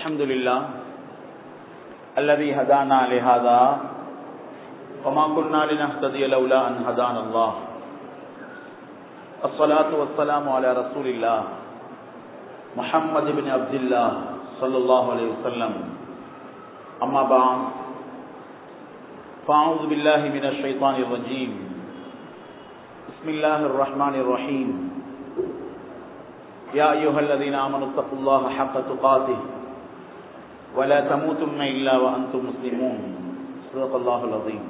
الحمد لله الذي هدانا لهذا وما كنا لنهتدي لولا أن هدانا الله الصلاة والسلام على رسول الله محمد بن عبد الله صلى الله عليه وسلم أما بعد فأعوذ بالله من الشيطان الرجيم بسم الله الرحمن الرحيم يا أيها الذين آمنوا اتقوا الله حق تقاته ولا تموتن إلا وأنتم مسلمون صدق الله العظيم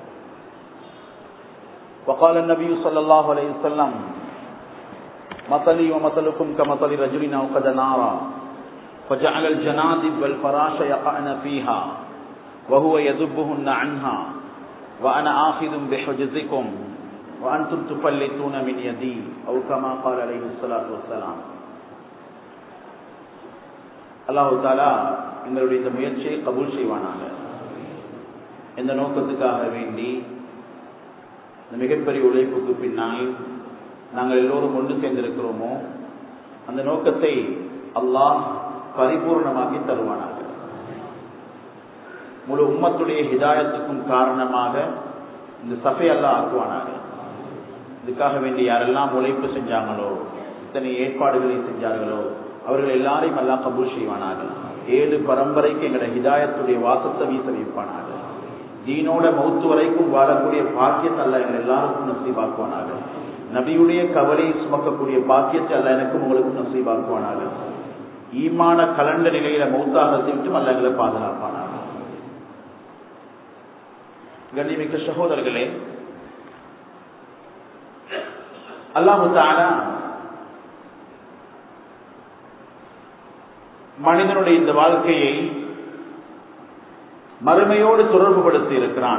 وقال النبي صلى الله عليه وسلم مثلي ومثلكم كمثل رجل أوقد نارا فجعل الجنادب والفراش يقعن فيها وهو يذبهن عنها وأنا آخذ بحجزكم وأنتم تفلتون من يدي أو كما قال عليه الصلاة والسلام அல்லாஹு தாலா எங்களுடைய இந்த முயற்சியை கபூல் செய்வானாங்க இந்த நோக்கத்துக்காக வேண்டி இந்த மிகப்பெரிய உழைப்புக்கு பின்னால் நாங்கள் எல்லோரும் ஒன்று சேர்ந்திருக்கிறோமோ அந்த நோக்கத்தை அல்லாஹ் பரிபூர்ணமாக்கி தருவானாக முழு உம்மத்துடைய ஹிதாயத்துக்கும் காரணமாக இந்த சபை அல்லாஹ் ஆக்குவானாக இதுக்காக வேண்டி யாரெல்லாம் உழைப்பு செஞ்சாங்களோ இத்தனை ஏற்பாடுகளை செஞ்சார்களோ அவர்கள் எல்லாரையும் எல்லாம் கபூல் செய்வானாக ஏழு பரம்பரைக்கு எங்களோட ஹிதாயத்துடைய வாசத்தை வீச வைப்பானாக தீனோட மௌத்து வரைக்கும் வாழக்கூடிய பாக்கியத்தை அல்ல எங்கள் எல்லாருக்கும் நசீபாக்குவானாக நபியுடைய கவலையை சுமக்கக்கூடிய பாக்கியத்தை அல்ல எனக்கும் உங்களுக்கும் நசீபாக்குவானாக ஈமான கலண்ட நிலையில மௌத்தாக விட்டும் அல்ல எங்களை பாதுகாப்பானாக கண்ணிமிக்க சகோதரர்களே அல்லாஹு தானா மனிதனுடைய இந்த வாழ்க்கையை மறுமையோடு தொடர்புபடுத்தி இருக்கிறான்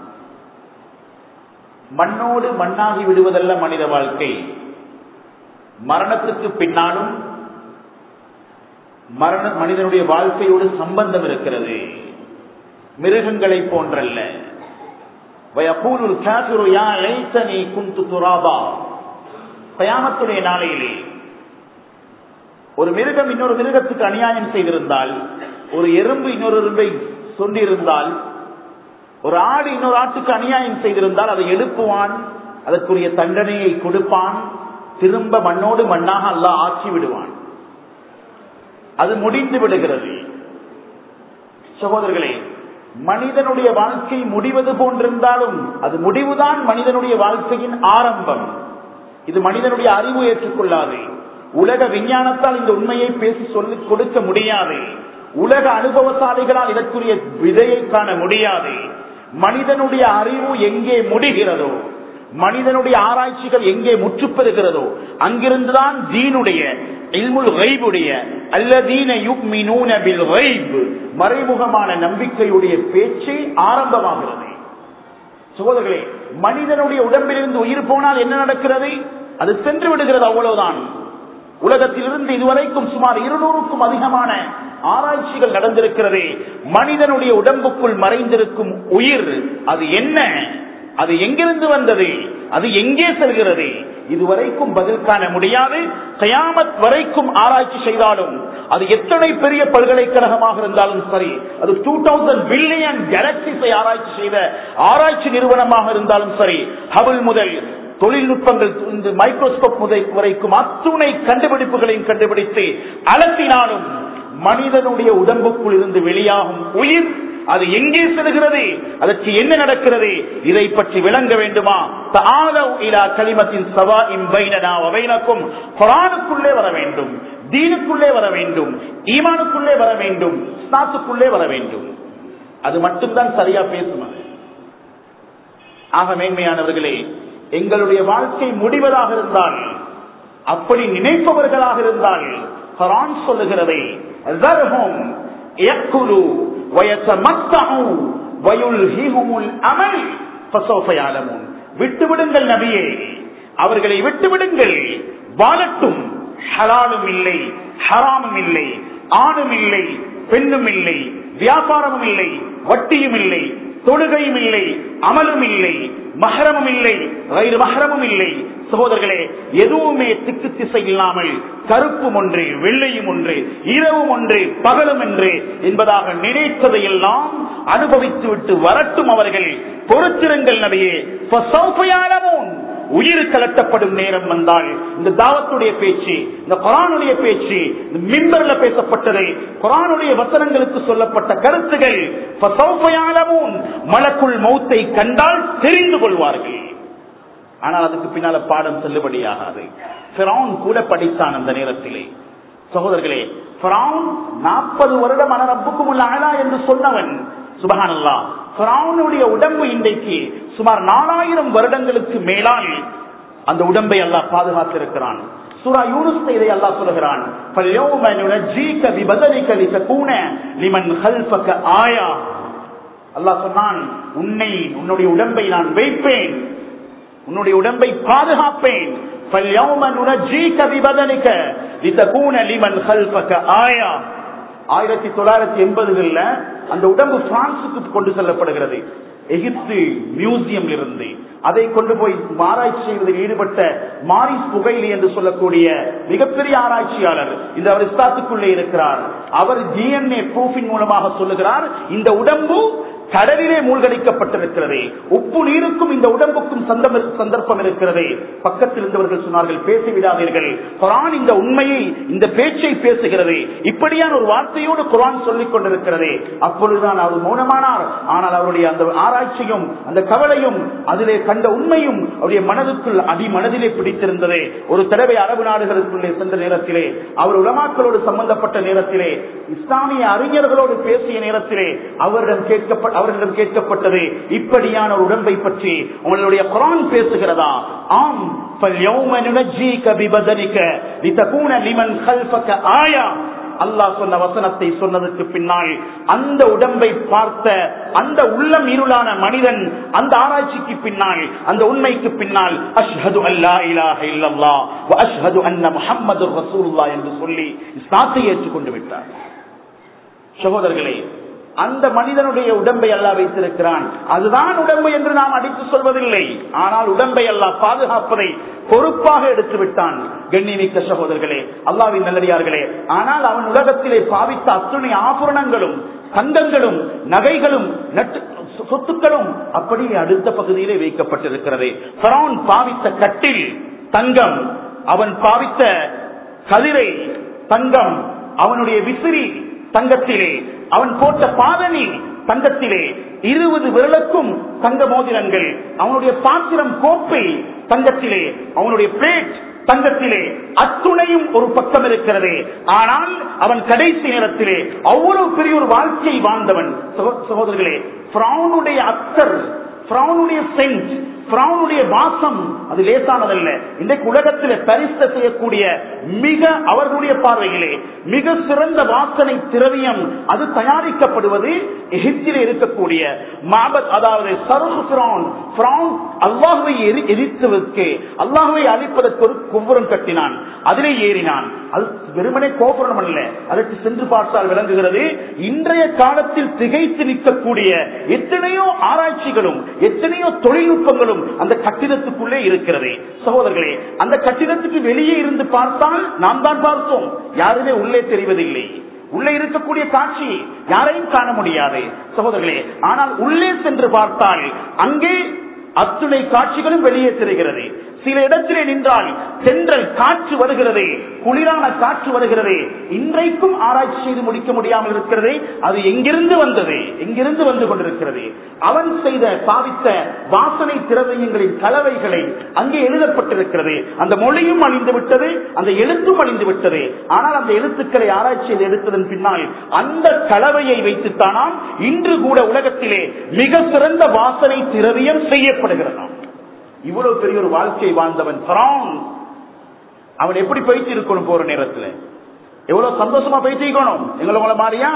மண்ணோடு மண்ணாகி விடுவதல்ல மனித வாழ்க்கை மரணத்துக்கு பின்னாலும் மரண மனிதனுடைய வாழ்க்கையோடு சம்பந்தம் இருக்கிறது மிருகங்களை போன்றல்ல கயாமத்துடைய நாளையிலே ஒரு மிருகம் இன்னொரு மிருகத்துக்கு அநியாயம் செய்திருந்தால் ஒரு எறும்பு இன்னொரு எறும்பை சொல்லியிருந்தால் ஒரு ஆடு இன்னொரு ஆட்டுக்கு அநியாயம் செய்திருந்தால் அதை எழுப்புவான் அதற்குரிய தண்டனையை கொடுப்பான் திரும்ப மண்ணோடு மண்ணாக அல்ல ஆக்கி விடுவான் அது முடிந்து விடுகிறது சகோதரர்களே மனிதனுடைய வாழ்க்கை முடிவது போன்றிருந்தாலும் அது முடிவுதான் மனிதனுடைய வாழ்க்கையின் ஆரம்பம் இது மனிதனுடைய அறிவு ஏற்றுக்கொள்ளாது உலக விஞ்ஞானத்தால் இந்த உண்மையை பேசி சொல்லிக் கொடுக்க முடியாது உலக அனுபவசாலிகளால் இதற்குரிய விதையை காண முடியாது மனிதனுடைய அறிவு எங்கே முடிகிறதோ மனிதனுடைய ஆராய்ச்சிகள் எங்கே முற்று பெறுகிறதோ அங்கிருந்துதான் தீனுடைய கைபுடைய அல்லதீன மறைமுகமான நம்பிக்கையுடைய பேச்சு ஆரம்பமாகிறது சகோதரர்களே மனிதனுடைய உடம்பிலிருந்து உயிர் போனால் என்ன நடக்கிறது அது சென்று விடுகிறது அவ்வளவுதான் உலகத்திலிருந்து இதுவரைக்கும் சுமார் இருநூறுக்கும் அதிகமான ஆராய்ச்சிகள் நடந்திருக்கிறது மனிதனுடைய உடம்புக்குள் மறைந்திருக்கும் உயிர் அது என்ன அது எங்கிருந்து வந்தது அது எங்கே செல்கிறது இதுவரைக்கும் பதில் காண முடியாது கயாமத் வரைக்கும் ஆராய்ச்சி செய்தாலும் அது எத்தனை பெரிய பல்கலைக்கழகமாக இருந்தாலும் சரி அது டூ தௌசண்ட் பில்லியன் கேலக்சிஸை ஆராய்ச்சி செய்த ஆராய்ச்சி நிறுவனமாக இருந்தாலும் சரி ஹபிள் முதல் தொழில்நுட்பங்கள் இந்த மைக்ரோஸ்கோப் முதல் வரைக்கும் அத்துணை கண்டுபிடிப்புகளையும் கண்டுபிடித்து அலத்தினாலும் மனிதனுடைய உடம்புக்குள் இருந்து வெளியாகும் உயிர் அது எங்கே செல்கிறது அதற்கு என்ன நடக்கிறது இதை பற்றி விளங்க வேண்டுமா களிமத்தின் சவா இம்பைனக்கும் குரானுக்குள்ளே வர வேண்டும் தீனுக்குள்ளே வர வேண்டும் ஈமானுக்குள்ளே வர வேண்டும் ஸ்நாத்துக்குள்ளே வர வேண்டும் அது மட்டும்தான் சரியா பேசும் ஆக மேன்மையானவர்களே எங்களுடைய வாழ்க்கை முடிவதாக இருந்தால் அப்படி நினைப்பவர்களாக இருந்தால் குரான் சொல்லுகிறதை விட்டுவிடுங்கள் நபியே அவர்களை விட்டுவிடுங்கள் வாழட்டும் ஹலாலும் இல்லை ஹராமும் இல்லை ஆணும் இல்லை பெண்ணும் இல்லை வியாபாரமும் இல்லை வட்டியும் இல்லை தொழுகையும் இல்லை அமலும் இல்லை மஹரமும் இல்லை வயிறு மஹரமும் இல்லை சகோதரர்களே எதுவுமே திக்கு திசை இல்லாமல் கருப்பும் ஒன்று வெள்ளையும் ஒன்று இரவும் ஒன்று பகலும் என்று என்பதாக நினைத்ததையெல்லாம் அனுபவித்து விட்டு வரட்டும் அவர்கள் பொறுத்திருங்கள் நபியே உயிர் கலட்டப்படும் நேரம் வந்தால் இந்த தாவத்துடைய பேச்சு இந்த குரானுடைய பேச்சு இந்த மின்பர்ல பேசப்பட்டது குரானுடைய வசனங்களுக்கு சொல்லப்பட்ட கருத்துகள் மலக்குள் மௌத்தை கண்டால் தெரிந்து கொள்வார்கள் ஆனால் அதுக்கு பின்னால பாடம் செல்லுபடியாகாது கூட படித்தான் அந்த நேரத்திலே சகோதரர்களே நாற்பது வருடம் அனரப்புக்கும் உள்ள அழலா என்று சொன்னவன் சுபகானல்லா பிராவுனுடைய உடம்பு இன்றைக்கு சுமார் நாலாயிரம் வருடங்களுக்கு மேலால் அந்த உடம்பை எல்லாம் பாதுகாத்திருக்கிறான் சூரா யூனுஸ் இதை அல்லாஹ் சொல்லுகிறான் ஆயா அல்லாஹ் சொன்னான் உன்னை உன்னுடைய உடம்பை நான் வைப்பேன் உன்னுடைய உடம்பை பாதுகாப்பேன் ஆயிரத்தி தொள்ளாயிரத்தி எண்பதுகள்ல அந்த உடம்பு பிரான்சுக்கு கொண்டு செல்லப்படுகிறது எகிப்து மியூசியம் இருந்து அதை கொண்டு போய் ஆராய்ச்சி செய்வதில் ஈடுபட்ட மாரிஸ் புகைலி என்று சொல்லக்கூடிய மிகப்பெரிய ஆராய்ச்சியாளர் இந்த அவர் இஸ்லாத்துக்குள்ளே இருக்கிறார் அவர் டிஎன்ஏ ப்ரூஃபின் மூலமாக சொல்லுகிறார் இந்த உடம்பு கடலிலே மூழ்கடிக்கப்பட்டிருக்கிறது உப்பு நீருக்கும் இந்த உடம்புக்கும் சந்தர்ப்பம் இருக்கிறது பக்கத்தில் இருந்தவர்கள் சொன்னார்கள் பேசிவிடாதீர்கள் குரான் இந்த உண்மையை இந்த பேச்சை பேசுகிறது இப்படியான ஒரு வார்த்தையோடு குரான் சொல்லிக் கொண்டிருக்கிறது அப்பொழுதுதான் அவர் மௌனமானார் ஆனால் அவருடைய அந்த ஆராய்ச்சியும் அந்த கவலையும் அதிலே கண்ட உண்மையும் அவருடைய மனதுக்குள் அடி மனதிலே பிடித்திருந்தது ஒரு தடவை அரபு நாடுகளுக்குள்ளே சென்ற நேரத்திலே அவர் உலமாக்களோடு சம்பந்தப்பட்ட நேரத்திலே இஸ்லாமிய அறிஞர்களோடு பேசிய நேரத்திலே அவரிடம் கேட்கப்பட்ட அவர்களிடம் கேட்கப்பட்டது இப்படியான ஒரு உடம்பை பற்றி உங்களுடைய குரான் பேசுகிறதா ஆம் அல்லாஹ் சொன்ன வசனத்தை சொன்னதுக்கு பின்னால் அந்த உடம்பை பார்த்த அந்த உள்ளம் இருளான மனிதன் அந்த ஆராய்ச்சிக்கு பின்னால் அந்த உண்மைக்கு பின்னால் அஷ்ஹது அல்லா இலாஹ இல்லல்லா வ அஷ்ஹது அன்ன முஹம்மது ரசூலுல்லாஹ் என்று சொல்லி இஸ்லாத்தை ஏற்றுக்கொண்டு விட்டார் சகோதரர்களே அந்த மனிதனுடைய உடம்பை அல்லா வைத்திருக்கிறான் அதுதான் உடம்பு என்று நாம் அடித்து சொல்வதில்லை ஆனால் உடம்பை அல்லா பாதுகாப்பதை பொறுப்பாக எடுத்து விட்டான் கண்ணிமிக்க சகோதரர்களே அல்லாவின் நல்லடியார்களே ஆனால் அவன் உலகத்திலே பாவித்த அத்துணை ஆபரணங்களும் தங்கங்களும் நகைகளும் நட்டு சொத்துக்களும் அப்படியே அடுத்த பகுதியிலே வைக்கப்பட்டிருக்கிறது பரவுன் பாவித்த கட்டில் தங்கம் அவன் பாவித்த கதிரை தங்கம் அவனுடைய விசிறி தங்கத்திலே அவன் போட்ட பாதனி தங்கத்திலே இருபது விரலுக்கும் தங்க மோதிரங்கள் அவனுடைய பாத்திரம் கோப்பை தங்கத்திலே அவனுடைய பிளேட் தங்கத்திலே அத்துணையும் ஒரு பக்கம் இருக்கிறது ஆனால் அவன் கடைசி நேரத்திலே அவ்வளவு பெரிய ஒரு வாழ்க்கையை வாழ்ந்தவன் சகோதரர்களே பிராவுனுடைய அத்தர் பிராவுனுடைய சென்ட் பிராவுனுடைய வாசம் அது லேசானதல்ல இன்றைக்கு உலகத்தில் பரிச செய்யக்கூடிய மிக அவர்களுடைய பார்வையிலே மிக சிறந்த வாசனை திரவியம் அது தயாரிக்கப்படுவது எகிப்திலே இருக்கக்கூடிய மாபத் அதாவது சருகு பிரான் பிரான் அல்லாஹுவை எரித்ததற்கு அல்லாஹுவை அழிப்பதற்கு ஒரு கும்புறம் கட்டினான் அதிலே ஏறினான் அது வெறுமனே கோபுரம் அல்ல அதற்கு சென்று பார்த்தால் விளங்குகிறது இன்றைய காலத்தில் திகைத்து நிற்கக்கூடிய எத்தனையோ ஆராய்ச்சிகளும் எத்தனையோ தொழில்நுட்பங்களும் அந்த கட்டிடத்துக்குள்ளே இருக்கிறது சகோதரர்களே அந்த கட்டிடத்துக்கு வெளியே இருந்து பார்த்தால் நாம் தான் பார்த்தோம் யாருமே உள்ளே தெரிவதில்லை உள்ளே இருக்கக்கூடிய காட்சி யாரையும் காண முடியாது சகோதரர்களே ஆனால் உள்ளே சென்று பார்த்தால் அங்கே அத்துணை காட்சிகளும் வெளியே தெரிகிறது சில இடத்திலே நின்றால் தென்றல் காற்று வருகிறது குளிரான காற்று வருகிறது இன்றைக்கும் ஆராய்ச்சி செய்து முடிக்க முடியாமல் இருக்கிறது அது எங்கிருந்து வந்தது எங்கிருந்து வந்து கொண்டிருக்கிறது அவன் செய்த பாவித்த வாசனை திரவியங்களின் கலவைகளை அங்கே எழுதப்பட்டிருக்கிறது அந்த மொழியும் அழிந்து விட்டது அந்த எழுத்தும் அழிந்து விட்டது ஆனால் அந்த எழுத்துக்களை ஆராய்ச்சி செய்து எடுத்ததன் பின்னால் அந்த கலவையை வைத்துத்தானாம் இன்று கூட உலகத்திலே மிக சிறந்த வாசனை திரவியம் செய்யப்படுகிறதாம் இவ்வளவு பெரிய ஒரு வாழ்க்கை வாழ்ந்தவன் அவன் எப்படி போயிட்டு இருக்கணும் போற நேரத்தில் எவ்வளவு சந்தோஷமா போயிட்டு இருக்கணும் எங்களை உங்களை மாதிரியா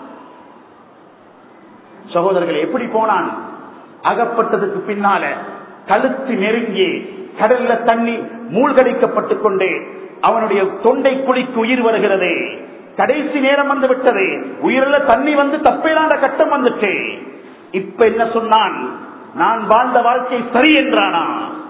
சகோதரர்கள் எப்படி போனான் அகப்பட்டதுக்கு பின்னால கழுத்து நெருங்கி கடல்ல தண்ணி மூழ்கடிக்கப்பட்டுக் கொண்டே அவனுடைய தொண்டை குழிக்கு உயிர் வருகிறது கடைசி நேரம் வந்து விட்டது உயிரில தண்ணி வந்து தப்பேலான கட்டம் வந்துச்சு இப்ப என்ன சொன்னான் நான் வாழ்ந்த வாழ்க்கை சரி என்றானா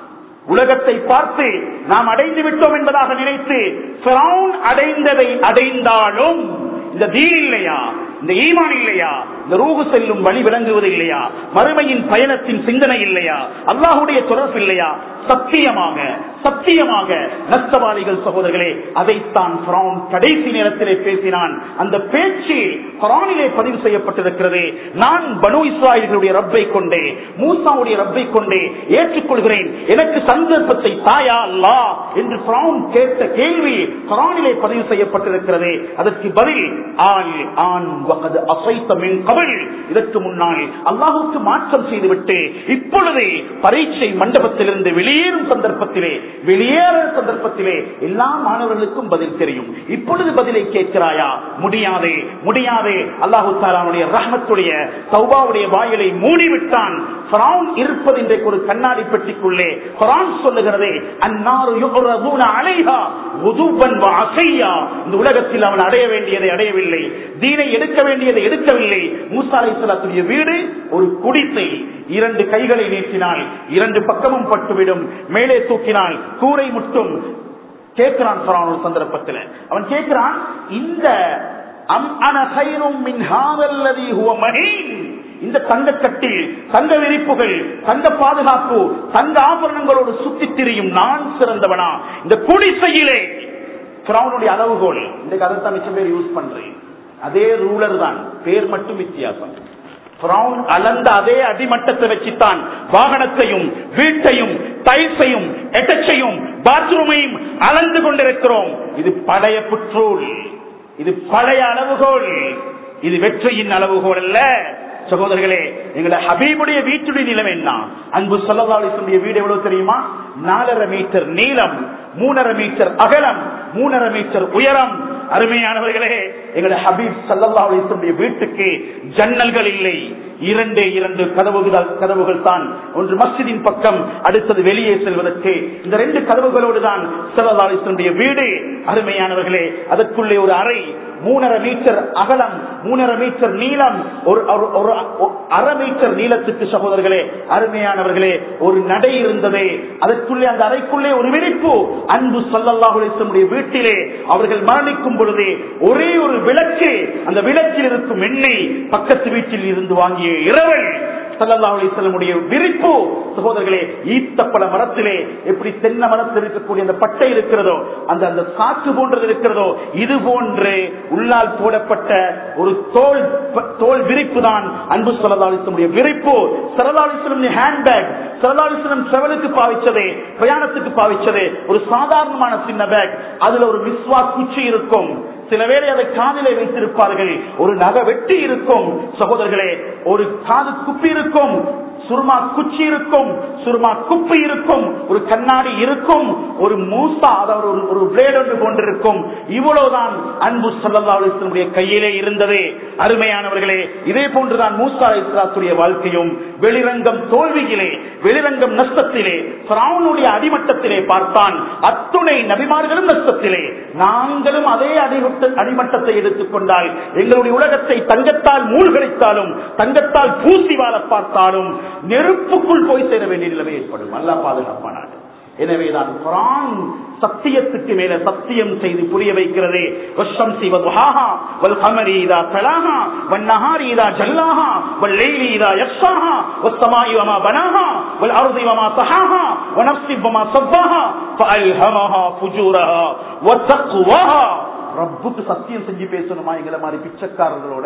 உலகத்தை பார்த்து நாம் அடைந்து விட்டோம் என்பதாக நினைத்து ஃபிரௌன் அடைந்ததை அடைந்தாலும் இந்த தீன் இல்லையா இந்த ஈமான் இல்லையா இந்த ரூகு செல்லும் வழி விளங்குவது இல்லையா மறுமையின் பயணத்தின் சிந்தனை இல்லையா அல்லாஹுடைய தொடர்பு இல்லையா சத்தியமாக சத்தியமாக நஷ்டவாதிகள் சகோதரர்களே அதைத்தான் ஃபிரௌன் கடைசி நேரத்திலே பேசினான் அந்த பேச்சு குரானிலே பதிவு செய்யப்பட்டிருக்கிறது நான் பனு இஸ்ராயல்களுடைய ரப்பை கொண்டே மூசாவுடைய ரப்பை கொண்டே ஏற்றுக்கொள்கிறேன் எனக்கு சந்தர்ப்பத்தை தாயா அல்லா என்று ஃபிரௌன் கேட்ட கேள்வி குரானிலே பதிவு செய்யப்பட்டிருக்கிறது அதற்கு பதில் ஆள் ஆண் வகது அசைத்த மின் கவல் இதற்கு முன்னால் அல்லாஹுக்கு மாற்றம் செய்துவிட்டு இப்பொழுது பரீட்சை மண்டபத்திலிருந்து வெளியேறும் சந்தர்ப்பத்திலே வெளியேற சந்தர்ப்பத்திலே எல்லா மாணவர்களுக்கும் பதில் தெரியும் இப்பொழுது பதிலை கேட்கிறாயா முடியாதே முடியாதே அல்லாஹு தாலாவுடைய ரஹமத்துடைய சௌபாவுடைய வாயிலை மூடிவிட்டான் ஃபிரௌன் இருப்பது இன்றைக்கு ஒரு கண்ணாடி பெட்டிக்குள்ளே குரான் சொல்லுகிறதே அன்னாரு யுஹ்ரதுன அலைஹா உதுவன் வ அசையா இந்த உலகத்தில் அவன் அடைய வேண்டியதை அடையவில்லை தீனை எடுக்க வேண்டியதை எடுக்கவில்லை மூசா அலைஹிஸ்ஸலாத்துடைய வீடு ஒரு குடிசை இரண்டு கைகளை நீட்டினால் இரண்டு பக்கமும் பட்டுவிடும் மேலே தூக்கினால் கூரை முட்டும் கேட்கிறான் ஃபிரௌன் ஒரு சந்தர்ப்பத்தில் அவன் கேட்கிறான் இந்த அம் அன கைரும் மின் ஹாதல்லதி ஹுவ மஹீன் இந்த தங்கக்கட்டில் தங்க விரிப்புகள் தங்க பாதுகாப்பு தங்க ஆபரணங்களோடு சுத்தி திரியும் நான் சிறந்தவனா இந்த குடிசையிலே கிரௌனுடைய அளவுகோல் இந்த கதைத்தான் மிச்சம் பேர் யூஸ் பண்றேன் அதே ரூலர் தான் பேர் மட்டும் வித்தியாசம் பிரவுன் அளந்த அதே அடிமட்டத்தை வச்சுத்தான் வாகனத்தையும் வீட்டையும் டைல்ஸையும் எட்டச்சையும் பாத்ரூமையும் அளந்து கொண்டிருக்கிறோம் இது பழைய புற்றோல் இது பழைய அளவுகோல் இது வெற்றியின் அளவுகோல் அல்ல சகோதரர்களே எங்களை ஹபீபுடைய வீட்டுடைய நிலம் என்ன அன்பு சொல்லதாலிசனுடைய வீடு எவ்வளவு தெரியுமா நாலரை மீட்டர் நீளம் மூணரை மீட்டர் அகலம் மூணரை மீட்டர் உயரம் அருமையானவர்களே எங்களை ஹபீப் சல்லா அலிசனுடைய வீட்டுக்கு ஜன்னல்கள் இல்லை இரண்டே இரண்டு கதவுகள் கதவுகள் தான் ஒன்று மஸ்ஜிதின் பக்கம் அடுத்தது வெளியே செல்வதற்கு இந்த ரெண்டு கதவுகளோடு தான் சல்லா அலிசனுடைய வீடு அருமையானவர்களே அதற்குள்ளே ஒரு அறை மூணரை மீட்டர் அகலம் மூணரை மீட்டர் நீளம் ஒரு ஒரு- ஒரு அரை மீட்டர் நீளத்துக்கு சகோதரர்களே அருமையானவர்களே ஒரு நடை இருந்ததே அதற்குள்ளே அந்த அறைக்குள்ளே ஒரு விரிப்பு அன்பு சொல்லல்லாஹுடைய வீட்டிலே அவர்கள் மரணிக்கும் பொழுது ஒரே ஒரு விளக்கு அந்த விளக்கில் இருக்கும் எண்ணெய் பக்கத்து வீட்டில் இருந்து வாங்கிய இரவல் சல்லல்லாஹு அலைஹி வஸல்லமுடைய விரிப்பு சகோதரர்களே ஈத்தப்பழ மரத்திலே எப்படி தென்னை மரத்தில் இருக்கக்கூடிய அந்த பட்டை இருக்கிறதோ அந்த அந்த சாக்கு போன்றது இருக்கிறதோ இது போன்று உள்ளால் போடப்பட்ட ஒரு தோல் தோல் விரிப்பு தான் அன்பு சல்லல்லாஹுடைய விரிப்பு சரதாலிஸ்லம் ஹேண்ட்பேக் சரதாலிஸ்லம் டிராவலுக்கு பாவிச்சதே பிரயாணத்துக்கு பாவிச்சதே ஒரு சாதாரணமான சின்ன பேக் அதுல ஒரு விஸ்வா குச்சி இருக்கும் சில வேளை அதை காதிலே வைத்திருப்பார்கள் ஒரு நகை வெட்டி இருக்கும் சகோதரர்களே ஒரு காது குப்பி இருக்கும் சுருமா குச்சி இருக்கும் சுருமா குப்பி இருக்கும் ஒரு கண்ணாடி இருக்கும் ஒரு மூசா அதாவது ஒரு ஒரு பிளேட் ஒன்று கொண்டிருக்கும் இவ்வளவுதான் அன்பு சல்லா அலிஸ்லமுடைய கையிலே இருந்தது அருமையானவர்களே இதே போன்றுதான் மூசா இஸ்லாத்துடைய வாழ்க்கையும் வெளிரங்கம் தோல்வியிலே வெளிரங்கம் நஷ்டத்திலே பிராவுனுடைய அடிமட்டத்திலே பார்த்தான் அத்துணை நபிமார்களும் நஷ்டத்திலே நாங்களும் அதே அடிமட்ட அடிமட்டத்தை எடுத்துக்கொண்டால் எங்களுடைய உலகத்தை தங்கத்தால் மூழ்கடித்தாலும் தங்கத்தால் பூசி வாழ பார்த்தாலும் நெருப்புக்குள் போய் சேர வேண்டிய நிலைமை ஏற்படும் அல்லா பாதுகாப்பானார் எனவேதான் குரான் சத்தியத்துக்கு மேல சத்தியம் செய்து புரிய வைக்கிறது வஷம் சிவதுஹாஹா வல் கமரி இதா தலாஹா வன் நஹாரி இதா ஜல்லாஹா வல் லைலி இதா யஸ்ஸாஹா வஸ் ஸமாஇ வமா பனாஹா வல் அர்தி வமா தஹாஹா வ நஃப்ஸி வமா ஸவ்வாஹா ஃபஅல்ஹமஹா ஃபுஜூரஹா வ தக்வாஹா ரப்புக்கு சத்தியம் செஞ்சு பேசணுமா எங்களை மாதிரி பிச்சைக்காரர்களோட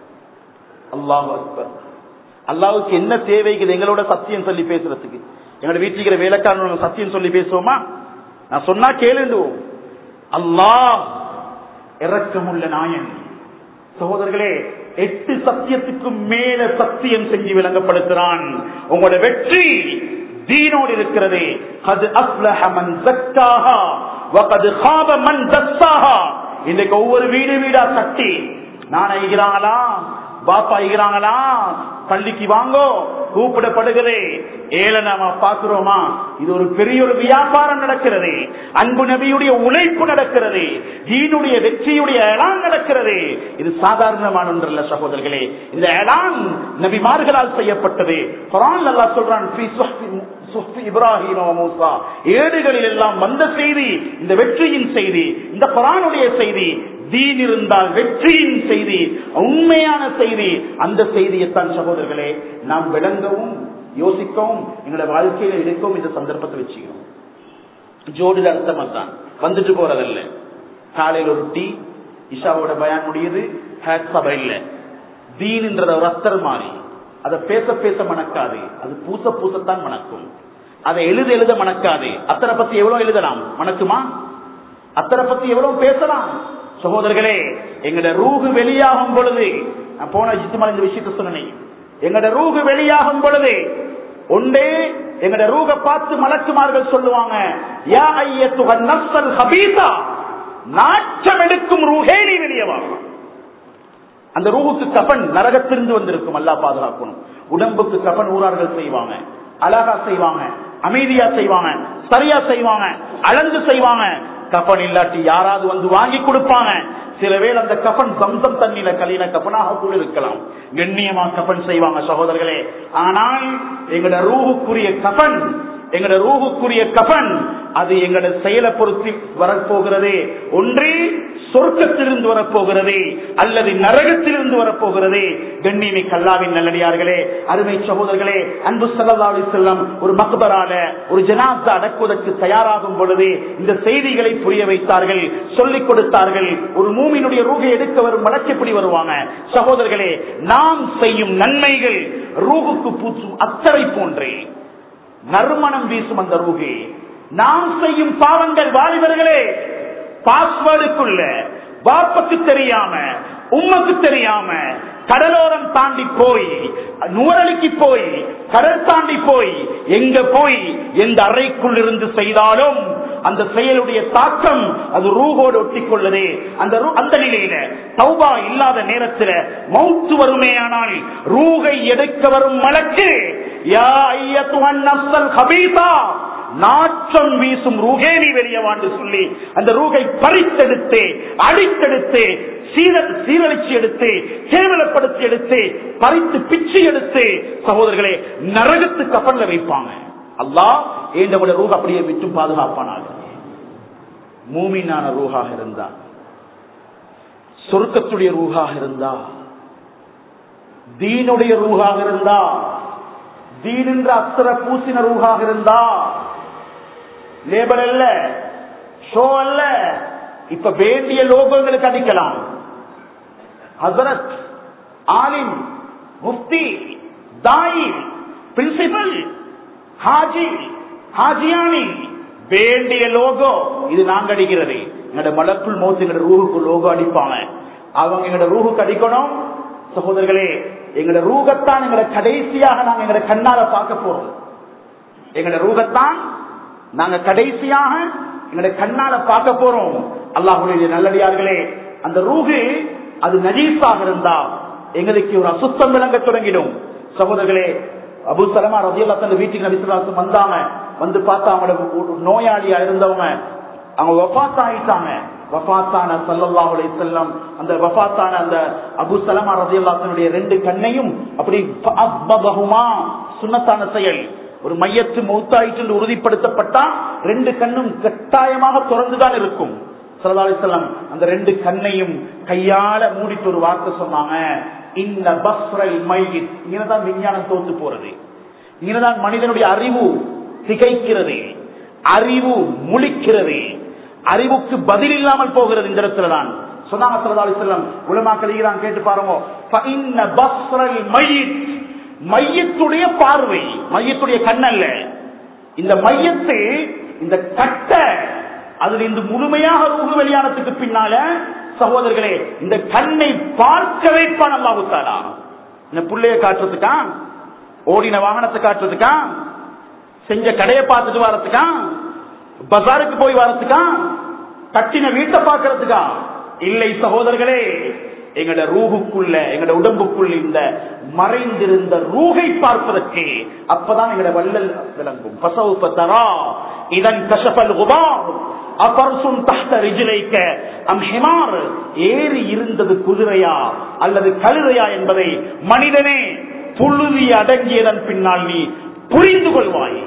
அல்லாஹ் அக்பர் அல்லாவுக்கு என்ன தேவைக்குது எங்களோட சத்தியம் சொல்லி பேசுறதுக்கு எங்களோட வீட்டுல இருக்கிற வேலைக்காரன் சத்தியம் சொல்லி பேசுவோமா நான் சொன்னா கேளுண்டுவோம் அல்லாஹ் இறக்கமுள்ள நாயன் சகோதரர்களே எட்டு சத்தியத்துக்கும் மேல சத்தியம் செஞ்சு விளங்கப்படுத்துறான் உங்களோட வெற்றி தீனோடு இருக்கிறது அது அஸ்லஹ மன் சக்காஹா வகது காப மன் தஸ்ஸாஹா இன்னைக்கு ஒவ்வொரு வீடு வீடா கட்டி நான் ஐகிறாங்களா பாப்பா ஐகிறாங்களா பள்ளிக்கு வாங்கோ கூப்பிடப்படுகிறே ஏளனமா பாக்குறோமா இது ஒரு பெரிய ஒரு வியாபாரம் நடக்கிறது அன்பு நபியுடைய உழைப்பு நடக்கிறது தீனுடைய வெற்றியுடைய எலான் நடக்கிறது இது சாதாரணமான ஒன்றல்ல சகோதரர்களே இந்த எலான் நபிமார்களால் செய்யப்பட்டது குரான் அல்லா சொல்றான் "ஃபீ சுஹ்ஃபின் சுஃபி இப்ராஹிம் மூசா ஏடுகளில் எல்லாம் வந்த செய்தி இந்த வெற்றியின் செய்தி இந்த குரானுடைய செய்தி தீன் இருந்தால் வெற்றியின் செய்தி உண்மையான செய்தி அந்த செய்தியைத்தான் சகோதரர்களே நாம் விளங்கவும் யோசிக்கவும் எங்களோட வாழ்க்கையில எடுக்கவும் இந்த சந்தர்ப்பத்தை வச்சுக்கிறோம் ஜோடில அர்த்தம் தான் வந்துட்டு போறதில்ல காலையில் ஒரு டீ இஷாவோட பயான் முடியுது ஹேட் சபை இல்ல தீன்ன்றத ஒரு அத்தர் மாறி அதை பேச பேச மணக்காது அது பூச பூசத்தான் மணக்கும் அதை எழுத எழுத மணக்காது அத்தனை பத்தி எவ்வளவு எழுதலாம் மணக்குமா அத்தனை பத்தி எவ்வளவு பேசலாம் சகோதரர்களே எங்கட ரூகு வெளியாகும் பொழுது நான் போன ஜித்துமால் இந்த விஷயத்த சொன்னேன் எங்கட ரூகு வெளியாகும் பொழுது ஒன்றே எங்கட ரூக பார்த்து மலக்குமார்கள் சொல்லுவாங்க யா ஐயத்துகன் நஃப்ஸல் ஹபீஸா நாச்சம் எடுக்கும் ரூஹே நீ வெளியே வாங்க அந்த ரூஹுக்கு கபன் நரகத்திலிருந்து வந்திருக்கும் அல்லா பாதுகாக்கணும் உடம்புக்கு கபன் ஊரார்கள் செய்வாங்க அழகா செய்வாங்க அமைதியா செய்வாங்க சரியா செய்வாங்க அளந்து செய்வாங்க கபன் இல்லாட்டி யாராவது வந்து வாங்கி கொடுப்பாங்க சில வேளை அந்த கபன் சம்சம் தண்ணியில கலின கபனாக கூட இருக்கலாம் கண்ணியமா கபன் செய்வாங்க சகோதரர்களே ஆனால் எங்கட ரூஹுக்குரிய கபன் எங்கட ரூஹுக்குரிய கபன் அது எங்கட செயலை பொறுத்து வரப்போகிறது ஒன்று சொர்க்கத்திலிருந்து வரப்போகிறது அல்லது நரகத்திலிருந்து வரப்போகிறது கண்ணியமை கல்லாவின் நல்லடியார்களே அருமை சகோதரர்களே அன்பு சல்லி செல்லம் ஒரு மக்பரால ஒரு ஜனாசா அடக்குவதற்கு தயாராகும் பொழுது இந்த செய்திகளை புரிய வைத்தார்கள் சொல்லிக் கொடுத்தார்கள் ஒரு மூமியினுடைய ரூகை எடுக்க வரும் வழக்கு எப்படி வருவாங்க சகோதரர்களே நாம் செய்யும் நன்மைகள் ரூகுக்கு பூச்சும் அத்தரை போன்றே நறுமணம் வீசும் அந்த ரூகே நாம் செய்யும் பாவங்கள் வாலிபர்களே பாஸ்வேர்டுக்குள்ள வாப்பக்கு தெரியாம உம்மக்கு தெரியாம கடலோரம் தாண்டி போய் நூறலிக்கு போய் கடல் தாண்டி போய் எங்க போய் எந்த அறைக்குள் இருந்து செய்தாலும் அந்த செயலுடைய தாக்கம் அது ரூகோடு ஒட்டிக்கொள்ளது அந்த அந்த நிலையில தௌபா இல்லாத நேரத்தில் மௌத்து வருமேயானால் ரூகை எடுக்க வரும் மலக்கு யா ஐயத்துவன் நப்சல் ஹபீதா நாற்றம் வீசும் ரூகே நீ வெளியவாண்டு சொல்லி அந்த ரூகை பறித்தெடுத்து அடித்தெடுத்து சீரழிச்சு எடுத்து கேவலப்படுத்தி எடுத்து பறித்து பிச்சு எடுத்து சகோதரர்களே நரகத்து கப்பல்ல வைப்பாங்க அல்லா ஏண்டவோட ரூக அப்படியே விட்டு பாதுகாப்பானாக மூமினான ரூகாக இருந்தா சொர்க்கத்துடைய ரூகாக இருந்தா தீனுடைய ரூகாக இருந்தா தீன் என்ற அத்தர பூசின ரூகாக இருந்தா லேபர் அல்ல ஷோ அல்ல இப்ப வேண்டிய லோகங்களுக்கு அடிக்கலாம் ஹசரத் ஆலிம் முஃப்தி தாயி பிரின்சிபல் ஹாஜி ஹாஜியானி வேண்டிய லோகோ இது நாங்க அடிக்கிறது எங்களோட மலக்குள் மோத்து எங்களோட ரூஹுக்கு லோகோ அடிப்பாங்க அவங்க எங்களோட ரூஹுக்கு அடிக்கணும் சகோதரர்களே எங்களோட ரூகத்தான் எங்களை கடைசியாக நாங்க எங்களோட கண்ணால பார்க்க போறோம் எங்களோட ரூகத்தான் நாங்க கடைசியாக எங்களோட கண்ணால பார்க்க போறோம் அல்லாஹுடைய நல்லடியார்களே அந்த ரூகு அது நஜீஸாக இருந்தா எங்களுக்கு ஒரு அசுத்தம் விளங்க தொடங்கிடும் சகோதரர்களே அபு சலமா ரதியல்லா தன் வீட்டுக்கு நபிசுலாசம் வந்தாங்க வந்து பார்த்தா அவங்களோட நோயாளியா இருந்தவங்க அவங்க வபாத் ஆயிட்டாங்க வபாத்தான சல்லல்லாஹுலே செல்லம் அந்த வபாத்தான அந்த அபு சலமா ரதியல்லாத்தனுடைய ரெண்டு கண்ணையும் அப்படி சுண்ணத்தான செயல் ஒரு மையத்து மௌத்தாயிற்று உறுதிப்படுத்தப்பட்டா ரெண்டு கண்ணும் கட்டாயமாக திறந்துதான் இருக்கும் செல்லம் அந்த ரெண்டு கண்ணையும் கையால மூடிட்டு ஒரு வார்த்தை சொன்னாங்க இந்த பஸ்ரல் மையிட் இங்கதான் விஞ்ஞானம் தோத்து போறது இங்கதான் மனிதனுடைய அறிவு திகைக்கிறது அறிவு முழிக்கிறது அறிவுக்கு பதில் இல்லாமல் போகிறது இந்த இடத்துல தான் சொன்னாங்க சல்லா அலிஸ்லாம் உலமாக்கள் கேட்டு பாருங்க மையத்துடைய பார்வை மையத்துடைய கண்ணல்ல இந்த மையத்து இந்த கட்ட அதுல இந்த முழுமையாக ரூகு வெளியானத்துக்கு பின்னால சகோதரர்களே இந்த கண்ணை பார்க்க வைப்பான் அல்லாஹுத்தாரா இந்த புள்ளைய காட்டுறதுக்கா ஓடின வாகனத்தை காட்டுறதுக்கா செஞ்ச கடையை பார்த்துட்டு வரதுக்கா பஜாருக்கு போய் வரதுக்கா கட்டின வீட்டை பார்க்கறதுக்கா இல்லை சகோதரர்களே எங்கட ரூகுக்குள்ள எங்கட உடம்புக்குள்ள இந்த மறைந்திருந்த ரூகை பார்ப்பதற்கு அப்பதான் எங்கட வள்ளல் விளங்கும் பசவு தரா இதன் கசபல் குபார் அப்பரசும் தஹ்த ரிஜிலைக்க அம் ஹிமார் ஏறி இருந்தது குதிரையா அல்லது கழுதையா என்பதை மனிதனே புழுதி அடங்கியதன் பின்னால் நீ புரிந்து கொள்வாய்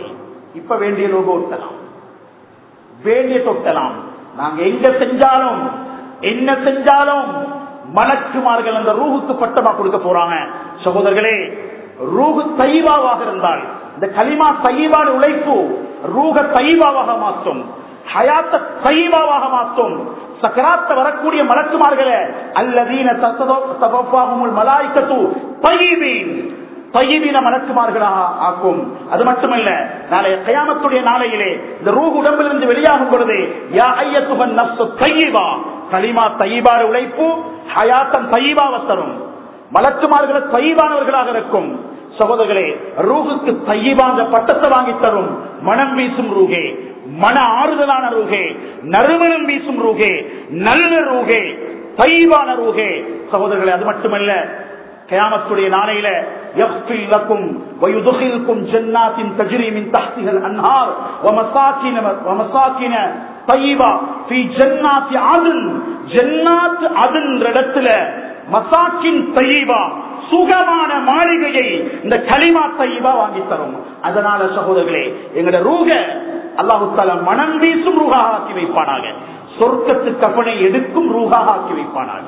இப்ப வேண்டிய லோகோ ஒட்டலாம் வேண்டிய தொட்டலாம் நாங்க எங்க செஞ்சாலும் என்ன செஞ்சாலும் மலக்குமார்கள் அந்த ரூஹுக்கு பட்டமா கொடுக்க போறாங்க சகோதரர்களே ரூஹு தைவாவாக இருந்தால் இந்த களிமா தைவான உழைப்பு ரூக தைவாவாக மாற்றும் ஹயாத்த தைவாவாக மாற்றும் சக்கராத்த வரக்கூடிய மலக்குமார்களே அல்லதீன தபாகும் மலாய்க்கத்து தைவீன் பையவீன மலக்குமார்களாக ஆக்கும் அது மட்டுமல்ல நாளைய கயாமத்துடைய நாளையிலே இந்த ரூஹ் உடம்பிலிருந்து வெளியாகும் பொழுது யா ஐயத்துவன் நப்சு தையீபா களிமா தையீபார உழைப்பு ஹயாத்தன் தையீபாவ தரும் மலக்குமார்கள் தையீபானவர்களாக இருக்கும் சகோதரர்களே ரூகுக்கு தையீபாந்த பட்டத்தை வாங்கி தரும் மனம் வீசும் ரூகே மன ஆறுதலான ரூகே நறுமணம் வீசும் ரூகே நல்ல ரூகே தைவான ரூகே சகோதரர்களே அது மட்டுமல்ல கயாமத்துடைய நாளையில يغفر لكم ويدخلكم جنات تجري من تحتها الانهار ومساكن ومساكن طيبه في جنات عدن جنات عدن இடத்துல மசாக்கின் தையீபா சுகமான மாளிகையை இந்த களிமா தையீபா வாங்கி தரும் அதனால சகோதரர்களே எங்கட ரூக அல்லாஹு தாலா மனம் வீசும் ரூகாக ஆக்கி வைப்பானாக சொர்க்கத்து கப்பனை எடுக்கும் ரூகாக ஆக்கி வைப்பானாக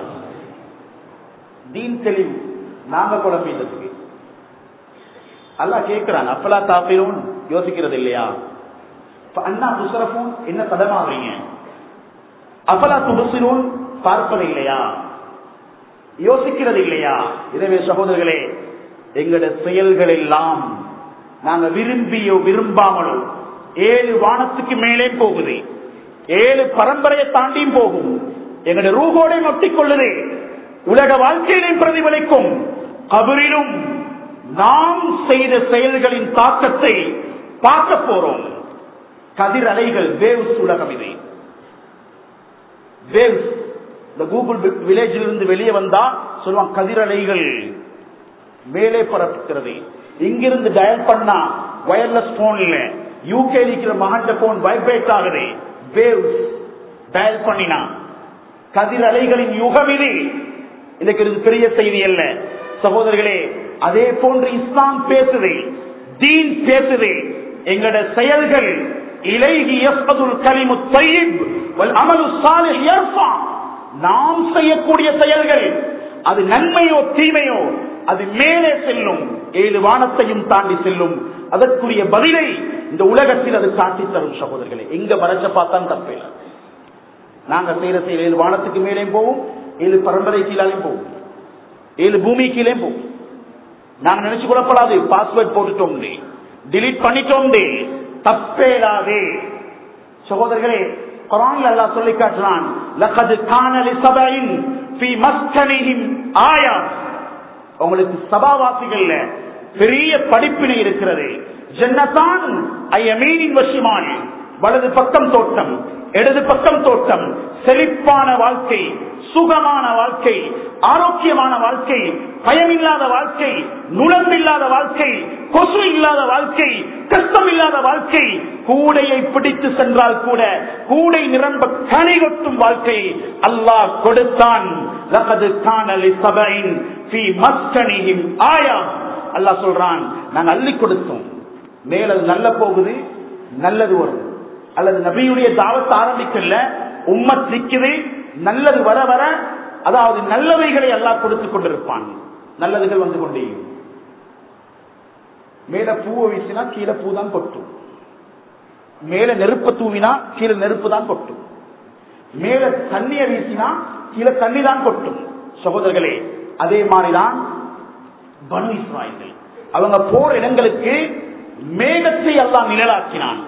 தீன் தெளிவு நாங்க குழம்பினதுக்கு அல்லா கேட்கிறான் அப்பலா தாப்பிரும் யோசிக்கிறது இல்லையா அண்ணா துசரப்பும் என்ன தடமாறீங்க அப்பலா துபசிரும் பார்ப்பது இல்லையா யோசிக்கிறது இல்லையா எனவே சகோதரர்களே எங்கட செயல்கள் எல்லாம் நாங்க விரும்பியோ விரும்பாமலோ ஏழு வானத்துக்கு மேலே போகுது ஏழு பரம்பரையை தாண்டியும் போகும் எங்கட ரூகோட நொட்டிக்கொள்ளுது உலக வாழ்க்கையிலும் பிரதிபலிக்கும் கபரிலும் நாம் செய்த செயல்களின் தாக்கத்தை பார்க்க போறோம் கதிர் அலைகள் வேவ்ஸ் உலகம் இது வேவ்ஸ் இந்த கூகுள் வில்லேஜில் இருந்து வெளியே வந்தா சொல்லுவாங்க கதிர் அலைகள் மேலே பரப்புகிறது இங்கிருந்து டயல் பண்ணா வயர்லெஸ் போன்ல யூகே இருக்கிற மகண்ட போன் வைப்ரேட் ஆகுது வேவ்ஸ் டயல் பண்ணினா கதிர் அலைகளின் யுகம் இது இதுக்கு இது பெரிய செய்தி அல்ல சகோதரர்களே அதே போன்று இஸ்லாம் பேசுது தீன் பேசுது எங்கட செயல்கள் இலைகி எப்பதுல் கலிமு தையிப் அமலு சாலிஹ் யர்ஃபா நாம் செய்யக்கூடிய செயல்கள் அது நன்மையோ தீமையோ அது மேலே செல்லும் ஏழு வானத்தையும் தாண்டி செல்லும் அதற்குரிய பதிலை இந்த உலகத்தில் அது காட்டி தரும் சகோதரர்களே எங்க வரைச்ச பார்த்தான் தப்பில்லை நாங்க செய்யற செயல் ஏழு வானத்துக்கு மேலே போவோம் ஏழு பரம்பரை கீழாலையும் போவோம் ஏழு பூமி கீழே போவோம் நாங்க நினைச்சு கொள்ளப்படாது பாஸ்வேர்ட் போட்டுட்டோம் டிலீட் பண்ணிட்டோம் தப்பேடாதே சகோதரர்களே குரான் அல்லா சொல்லி காட்டுறான் லகது காணலி சபையின் ஆயா உங்களுக்கு சபாவாசிகள்ல பெரிய படிப்பினை இருக்கிறது ஜன்னதான் ஐயமீனின் வசிமானி வலது பக்கம் தோட்டம் இடது பக்கம் தோட்டம் செழிப்பான வாழ்க்கை சுகமான வாழ்க்கை ஆரோக்கியமான வாழ்க்கை பயமில்லாத வாழ்க்கை நுழம்பில்லாத வாழ்க்கை கொசு இல்லாத வாழ்க்கை கஷ்டம் இல்லாத வாழ்க்கை கூடையை பிடித்து சென்றால் கூட கூடை நிரம்ப கனி கொட்டும் வாழ்க்கை அல்லாஹ் கொடுத்தான் ஆயா அல்லாஹ் சொல்றான் நான் அள்ளி கொடுத்தோம் மேலது நல்ல போகுது நல்லது வரும் அல்லது நபியுடைய தாவத்தை ஆரம்பிக்கல உம்மத் நிக்குது நல்லது வர வர அதாவது நல்லவைகளை எல்லாம் கொடுத்துக் கொண்டிருப்பான் நல்லதுகள் வந்து கொண்டே மேல பூவை வீசினா கீழே பூ தான் கொட்டும் மேல நெருப்ப தூவினா கீழே நெருப்பு தான் கொட்டும் மேல தண்ணிய வீசினா கீழே தண்ணி தான் கொட்டும் சகோதரர்களே அதே மாதிரிதான் பனு இஸ்ராயல்கள் அவங்க போற இடங்களுக்கு மேகத்தை எல்லாம் நிழலாக்கினான்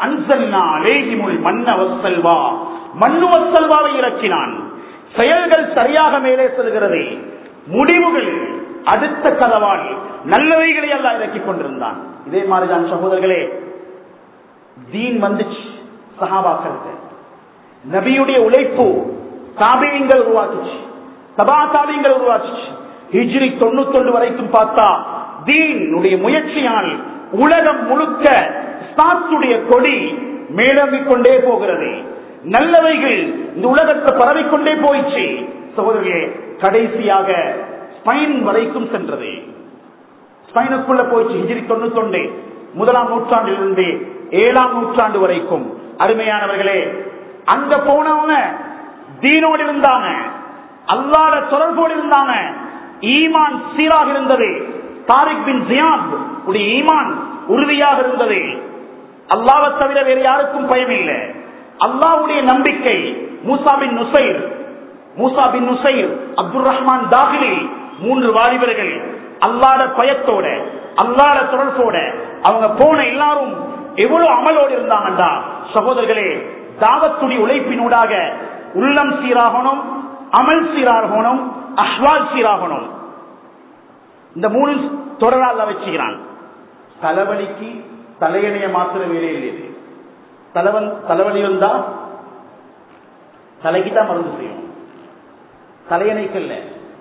மன்னவசல்வா மண்ணுவசல்வாவை இறக்கினான் செயல்கள் சரியாக மேலே செல்கிறது முடிவுகள் அடுத்த கதவால் நல்லவைகளை எல்லாம் இறக்கிக் கொண்டிருந்தான் இதே மாதிரிதான் சகோதரர்களே தீன் வந்துச்சு சகாபாக்கிறது நபியுடைய உழைப்பு தாபியங்கள் உருவாக்குச்சு சபா தாபியங்கள் உருவாக்குச்சு ஹிஜ்ரி தொண்ணூத்தொன்று வரைக்கும் பார்த்தா தீனுடைய முயற்சியால் உலகம் முழுக்க ஸ்தாத்துடைய கொடி மேலங்கிக் கொண்டே போகிறது நல்லவைகள் இந்த உலகத்தை பரவிக்கொண்டே போயிடுச்சு சகோதரர்களே கடைசியாக ஸ்பைன் வரைக்கும் சென்றது ஸ்பைனுக்குள்ள போயிடுச்சு ஹிஜிரி தொண்ணூத்தொண்டு முதலாம் நூற்றாண்டிலிருந்து ஏழாம் நூற்றாண்டு வரைக்கும் அருமையானவர்களே அங்க போனவங்க தீனோடு இருந்தாங்க அல்லாத தொடர்போடு இருந்தாங்க ஈமான் சீராக இருந்தது தாரிக் பின் ஜியாத் உடைய ஈமான் உறுதியாக இருந்தது அல்லாவை தவிர வேறு யாருக்கும் பயம் இல்லை அல்லாவுடைய நம்பிக்கை Musa bin Nusair Musa bin Nusair Abdul Rahman தாகிலி மூன்று வாலிபர்கள் அல்லாத பயத்தோட அல்லாத தொடர்போட அவங்க போன எல்லாரும் எவ்வளவு அமலோடு இருந்தாங்கண்டா சகோதரர்களே தாவத்துடைய உழைப்பினூடாக உள்ளம் சீராகணும் அமல் சீராகணும் அஹ்வால் சீராகணும் இந்த மூணு தொடரால் வச்சுக்கிறான் தலைவலிக்கு தலையணைய மாத்திர வேலையில் இது தலைவன் தலைவலி வந்தா தலைக்கு தான் மருந்து செய்யும் தலையணைக்கல்ல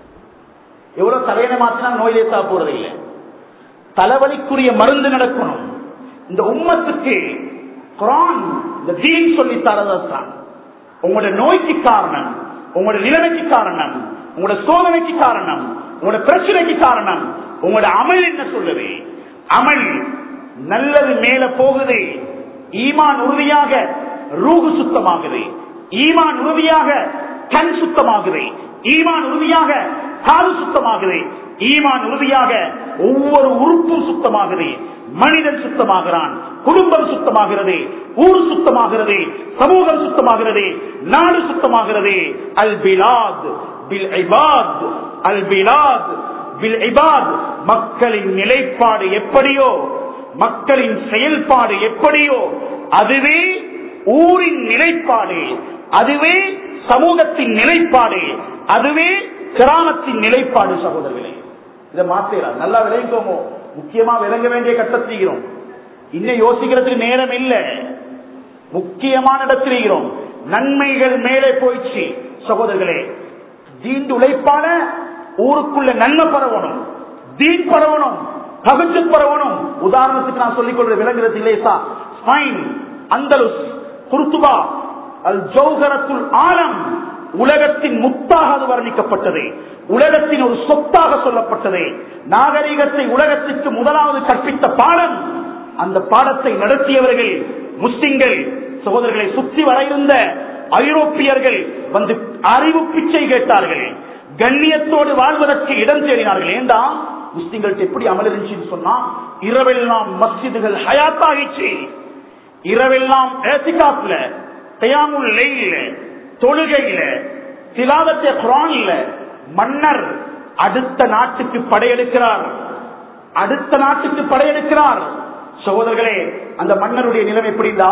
எவ்வளவு தலையணை மாத்தினா நோய் லேசா போறது இல்லை தலைவலிக்குரிய மருந்து நடக்கணும் இந்த உம்மத்துக்கு குரான் இந்த தீன் சொல்லி தரதான் உங்களோட நோய்க்கு காரணம் உங்களோட நிலைமைக்கு காரணம் உங்களோட சோதனைக்கு காரணம் உங்களோட பிரச்சனைக்கு காரணம் உங்களோட அமல் என்ன சொல்லுது அமல் நல்லது மேல போகுது ஈமான் உறுதியாக ரூகு சுத்தமாகுது ஈமான் உறுதியாக கண் சுத்தமாகுது ஈமான் உறுதியாக காது சுத்தமாகுது ஈமான் உறுதியாக ஒவ்வொரு உறுப்பும் சுத்தமாகுது மனிதன் சுத்தமாகிறான் குடும்பம் சுத்தமாகிறது ஊர் சுத்தமாகிறது சமூகம் சுத்தமாகிறது நாடு சுத்தமாகிறது அல் பிலாத் பில் ஐபாத் அல் பிலாத் பில் ஐபாத் மக்களின் நிலைப்பாடு எப்படியோ மக்களின் செயல்பாடு எப்படியோ அதுவே ஊரின் நிலைப்பாடு அதுவே சமூகத்தின் நிலைப்பாடு அதுவே கிராமத்தின் நிலைப்பாடு சகோதரர்களே இதை மாத்தலாம் நல்லா விளைவிக்கோமோ முக்கியமா விளங்க வேண்டிய கட்டத்தீகிறோம் இன்னும் யோசிக்கிறதுக்கு நேரம் இல்ல முக்கியமான இடத்திலேகிறோம் நன்மைகள் மேலே போயிடுச்சு சகோதரர்களே தீண்டு உழைப்பான ஊருக்குள்ள நன்மை பரவணும் தீன் பரவணும் கவிச்சு பரவணும் உதாரணத்துக்கு நான் சொல்லிக் கொள்ற விளங்குறது இல்லையா ஸ்பைன் அந்தலுஸ் குருத்துபா அல் ஜௌகரத்துல் ஆலம் உலகத்தின் முத்தாக அது வர்ணிக்கப்பட்டது உலகத்தின் ஒரு சொத்தாக சொல்லப்பட்டது நாகரிகத்தை உலகத்திற்கு முதலாவது கற்பித்த பாடம் அந்த பாடத்தை நடத்தியவர்கள் முஸ்லிம்கள் சகோதரர்களை சுற்றி வர இருந்த ஐரோப்பியர்கள் வந்து அறிவு பிச்சை கேட்டார்கள் கண்ணியத்தோடு வாழ்வதற்கு இடம் தேடினார்கள் ஏண்டா முஸ்லிம்களுக்கு எப்படி அமல் இருந்துச்சுன்னு சொன்னா இரவெல்லாம் மஸ்ஜிதுகள் ஹயாத்தாகிச்சு இரவெல்லாம் ஏத்திகாப்ல தயாமுல் லெயில தொழுகையில திலாவத்தை குரான்ல மன்னர் அடுத்த நாட்டுக்கு படையெடுக்கிறார் அடுத்த நாட்டுக்கு படையெடுக்கிறார் சகோதரர்களே அந்த மன்னருடைய நிலைமை எப்படின்னா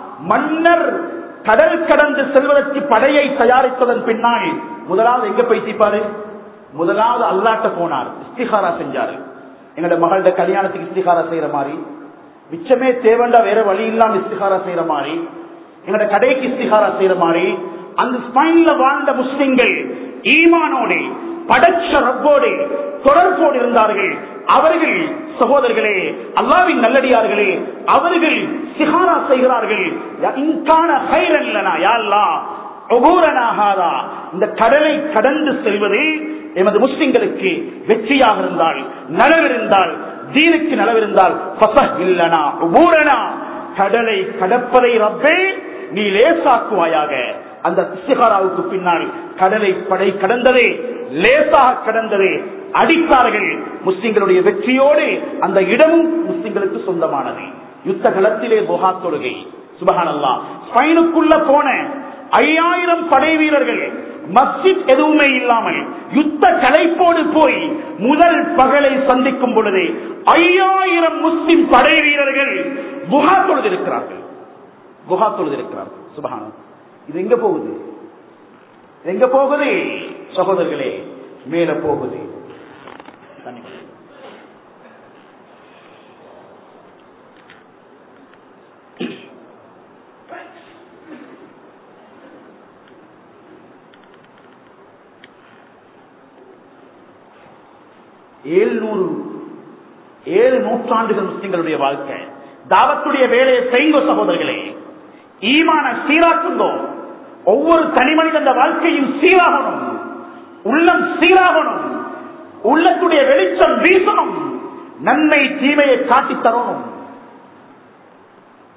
மன்னர் கடல் கடந்து செல்வதற்கு படையை தயாரிப்பதன் பின்னால் முதலாவது எங்க போய் தீப்பாரு முதலாவது அல்லாட்ட போனார் இஸ்திகாரா செஞ்சாரு எங்களோட மகளோட கல்யாணத்துக்கு இஸ்திகாரா செய்யற மாதிரி மிச்சமே தேவண்டா வேற வழி இல்லாம இஸ்திகாரா செய்யற மாதிரி எங்களோட கடைக்கு இஸ்திகாரா செய்யற மாதிரி அந்த ஸ்பைன்ல வாழ்ந்த முஸ்லிம்கள் ஈமானோடு படைச்ச ரப்போடு தொடர்போடு இருந்தார்கள் அவர்கள் சகோதரர்களே அல்லாவின் நல்லடியார்களே அவர்கள் சிகாரா செய்கிறார்கள் இன்கான ஹைரல்லனா யாழ்லா ஒகூரனாகாதா இந்த கடலை கடந்து செல்வது எமது முஸ்லிம்களுக்கு வெற்றியாக இருந்தால் நலவிருந்தால் தீனுக்கு நலவிருந்தால் இல்லனா ஒகூரனா கடலை கடப்பதை ரப்பே நீ லேசாக்குவாயாக அந்த இஸ்திகாராவுக்கு பின்னால் கடலை படை கடந்ததே லேசாக கடந்ததே அடித்தார்கள் முஸ்லிம்களுடைய வெற்றியோடு அந்த இடமும் முஸ்லிம்களுக்கு சொந்தமானது யுத்த களத்திலே புகா தொழுகை சுபகான் அல்லா ஸ்பைனுக்குள்ள போன ஐயாயிரம் படை வீரர்கள் மஸ்ஜித் எதுவுமே இல்லாமல் யுத்த கலைப்போடு போய் முதல் பகலை சந்திக்கும் பொழுது ஐயாயிரம் முஸ்லிம் படை வீரர்கள் புகா தொழுதிருக்கிறார்கள் குஹா தொழுதிருக்கிறார்கள் சுபகானம் இது எங்க போகுது எங்க போகுது சகோதரர்களே மேல போகுது ஏழ்நூறு ஏழு நூற்றாண்டுகள் முஸ்லிம்களுடைய வாழ்க்கை தாவத்துடைய வேலையை செய்யுங்க சகோதரர்களே ஈமான சீராக்குங்கோ ஒவ்வொரு தனி மனிதன் வாழ்க்கையும் சீராகணும் உள்ளம் சீராகணும் உள்ளத்துடைய வெளிச்சம் வீசணும் நன்மை தீமையை காட்டி தரணும்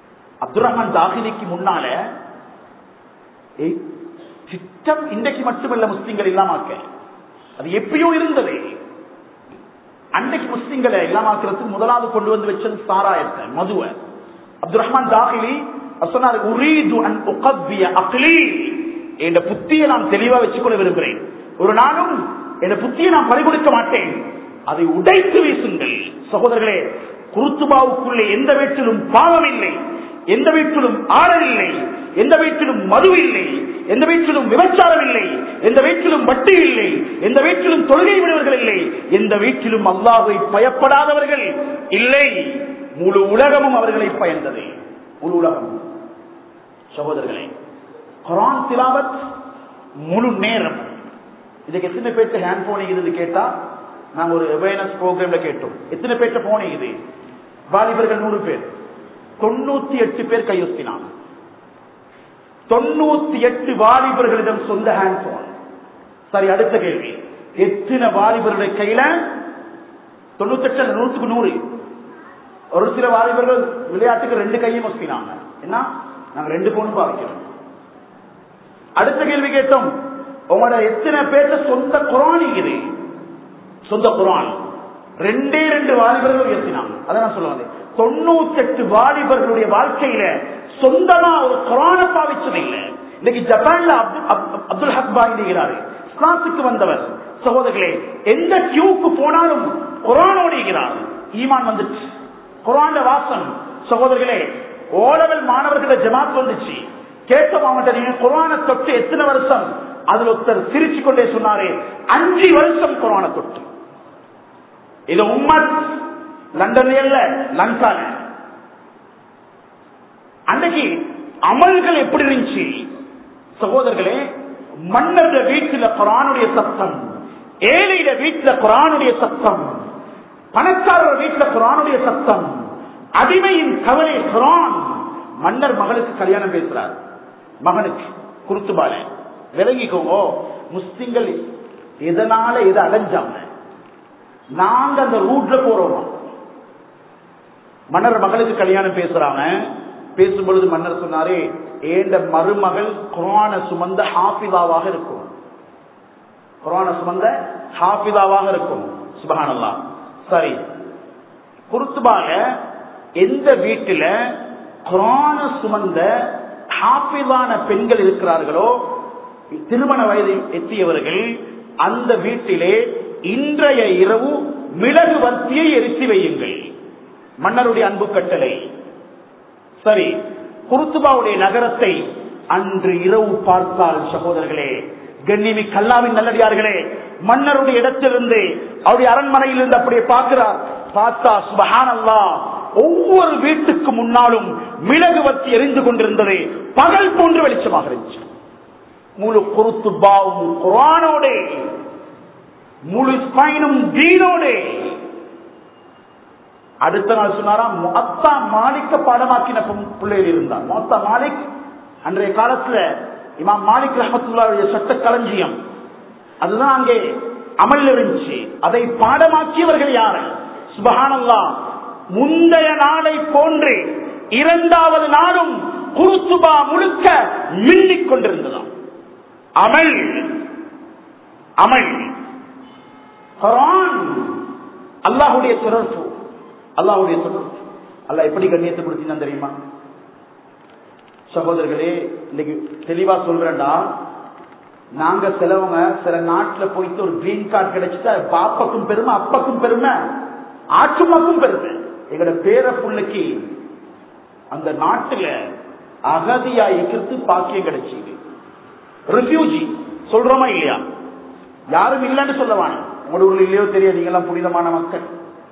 அப்துல் ரஹ்மான் தாகிலிக்கு முன்னால ஏய், திட்டம் இன்றைக்கு மட்டுமல்ல முஸ்லிம்கள் இல்லாமாக்க அது எப்பயோ இருந்தது அன்றைக்கு முஸ்லிம்களை இல்லாமாக்கிறதுக்கு முதலாவது கொண்டு வந்து வச்சது சாராயத்தை மதுவை அப்துல் ரஹ்மான் தாகிலி அவர் சொன்னார் உரீது அன் உகவ்விய அக்லி என்ற புத்தியை நான் தெளிவா வச்சுக்கொள்ள விரும்புகிறேன் ஒரு நாளும் என் புத்தியை நான் பறிகொடுக்க மாட்டேன் அதை உடைத்து வீசுங்கள் சகோதரர்களே குருத்துபாவுக்குள்ளே எந்த வீட்டிலும் பாவம் இல்லை எந்த வீட்டிலும் ஆடல் இல்லை எந்த வீட்டிலும் மது இல்லை எந்த வீட்டிலும் விபச்சாரம் இல்லை எந்த வீட்டிலும் வட்டி இல்லை எந்த வீட்டிலும் தொழுகை விடுவர்கள் இல்லை எந்த வீட்டிலும் அல்லாஹை பயப்படாதவர்கள் இல்லை முழு உலகமும் அவர்களை பயந்தது முழு உலகம் சகோதரர்களே குரான் திலாவத் முழு நேரம் இதுக்கு எத்தனை பேருக்கு ஹேண்ட் போன் இது கேட்டா நாங்க ஒரு அவேர்னஸ் ப்ரோக்ராம்ல கேட்டோம் எத்தனை பேர்ட்ட போன் இது வாலிபர்கள் நூறு பேர் தொண்ணூத்தி எட்டு பேர் கையொத்தினாங்க தொண்ணூத்தி எட்டு வாலிபர்களிடம் சொந்த ஹேண்ட் போன் சரி அடுத்த கேள்வி எத்தனை வாலிபர்களுடைய கையில தொண்ணூத்தி எட்டு நூற்றுக்கு நூறு ஒரு சில வாலிபர்கள் விளையாட்டுக்கு ரெண்டு கையும் வசினாங்க என்ன நாங்க ரெண்டு போனும் பாவிக்கிறோம் அடுத்த கேள்வி கேட்டோம் உங்களோட எத்தனை பேர்த்த சொந்த குரான் இது சொந்த குரான் ரெண்டே ரெண்டு வாலிபர்கள் உயர்த்தினாங்க அதான் நான் சொல்ல வந்தேன் தொண்ணூத்தி எட்டு வாலிபர்களுடைய வாழ்க்கையில சொந்தமா ஒரு குரான பாவிச்சது இல்லை இன்னைக்கு ஜப்பான்ல அப்துல் அப்- அப்துல் ஹக் பாய்கிறாரு இஸ்லாத்துக்கு வந்தவர் சகோதரர்களே எந்த கியூக்கு போனாலும் குரானோடு இருக்கிறார் ஈமான் வந்துச்சு குரான் வாசம் சகோதரர்களே ஓலவல் மாணவர்கள ஜமாத் வந்துச்சு கேட்டோம் அவங்கள்ட்ட நீங்க குரானை தொட்டு எத்தனை வருஷம் அதுல ஒருத்தர் சிரிச்சு கொண்டே சொன்னாரு அஞ்சு வருஷம் குரானை தொட்டு இது உம்மத் லண்டன்ல இல்ல லங்கால அன்னைக்கு அமல்கள் எப்படி இருந்துச்சு சகோதரர்களே மன்னர் வீட்டுல குரானுடைய சத்தம் ஏழையில வீட்டுல குரானுடைய சத்தம் பணக்காரர் வீட்டுல குரானுடைய சத்தம் அடிமையின் கவலை குரான் மன்னர் மகளுக்கு கல்யாணம் பேசுறார் மகனுக்கு குருத்துபால விலகிக்கோங்க முஸ்லிம்கள் எதனால எதை அடைஞ்சாங்க நாங்க அந்த ரூட்ல போறோம் மன்னர் மகளுக்கு கல்யாணம் பேசுறாங்க பேசும் பொழுது மன்னர் சொன்னாரே ஏண்ட மருமகள் குரான சுமந்த ஹாஃபிதாவாக இருக்கும் குரான சுமந்த ஹாஃபிதாவாக இருக்கும் சுபஹானல்லா சரி குருத்துபால எந்த வீட்டில குரான சுமந்த ஹாஃபிதான பெண்கள் இருக்கிறார்களோ திருமண வயதை எத்தியவர்கள் அந்த வீட்டிலே இன்றைய இரவு மிளகு வர்த்தியை எரித்து வையுங்கள் மன்னருடைய அன்பு கட்டளை சரி குருத்துபாவுடைய நகரத்தை அன்று இரவு பார்த்தால் சகோதரர்களே கண்ணிமி கல்லாவின் நல்லடியார்களே மன்னருடைய இடத்திலிருந்து அவருடைய அரண்மனையில் இருந்து அப்படியே பார்க்கிறார் பார்த்தா சுபஹானல்லா ஒவ்வொரு வீட்டுக்கு முன்னாலும் மிளகு வத்தி எரிந்து கொண்டிருந்தது பகல் போன்று வெளிச்சமாக இருந்துச்சு முழு குருத்துபாவும் குரானோடே முழு ஸ்பைனும் தீனோடே அடுத்த நாள் சொன்னாராம் மொத்தா மாலிக்க பாடமாக்கின பு- பிள்ளைகள் இருந்தார் மொத்தா மாலிக் அன்றைய காலத்துல இமாம் மாலிக் ரஹமத்துல்லாவுடைய சட்ட களஞ்சியம் அதுதான் அங்கே அமல் இருந்துச்சு அதை பாடமாக்கியவர்கள் யாரு சுபஹானல்லா முந்தைய நாளை போன்று இரண்டாவது நாளும் குருத்துபா முழுக்க மின்னிக் கொண்டிருந்ததாம் அமல் அமல் குரான் அல்லாஹுடைய தொடர்பு அல்லாஹுடைய தொடர்பு அல்லாஹ் எப்படி கண்ணியத்தை கொடுத்தீங்கன்னா தெரியுமா சகோதரர்களே இன்னைக்கு தெளிவா சொல்றேன்டா நாங்க சிலவங்க சில நாட்டுல போயிட்டு ஒரு கிரீன் கார்டு கிடைச்சிட்டா அது பாப்பக்கும் பெருமை அப்பக்கும் பெருமை ஆற்றுமாக்கும் பெருமை எங்கட பேர புள்ளைக்கு அந்த நாட்டுல அகதியா இருக்கிறது பாக்கியம் கிடைச்சிது ரிஃப்யூஜி சொல்றோமா இல்லையா யாரும் இல்லைன்னு சொல்லவான உங்களோட ஊர்ல இல்லையோ தெரியாது நீங்களாம் புனிதமான மக்கள்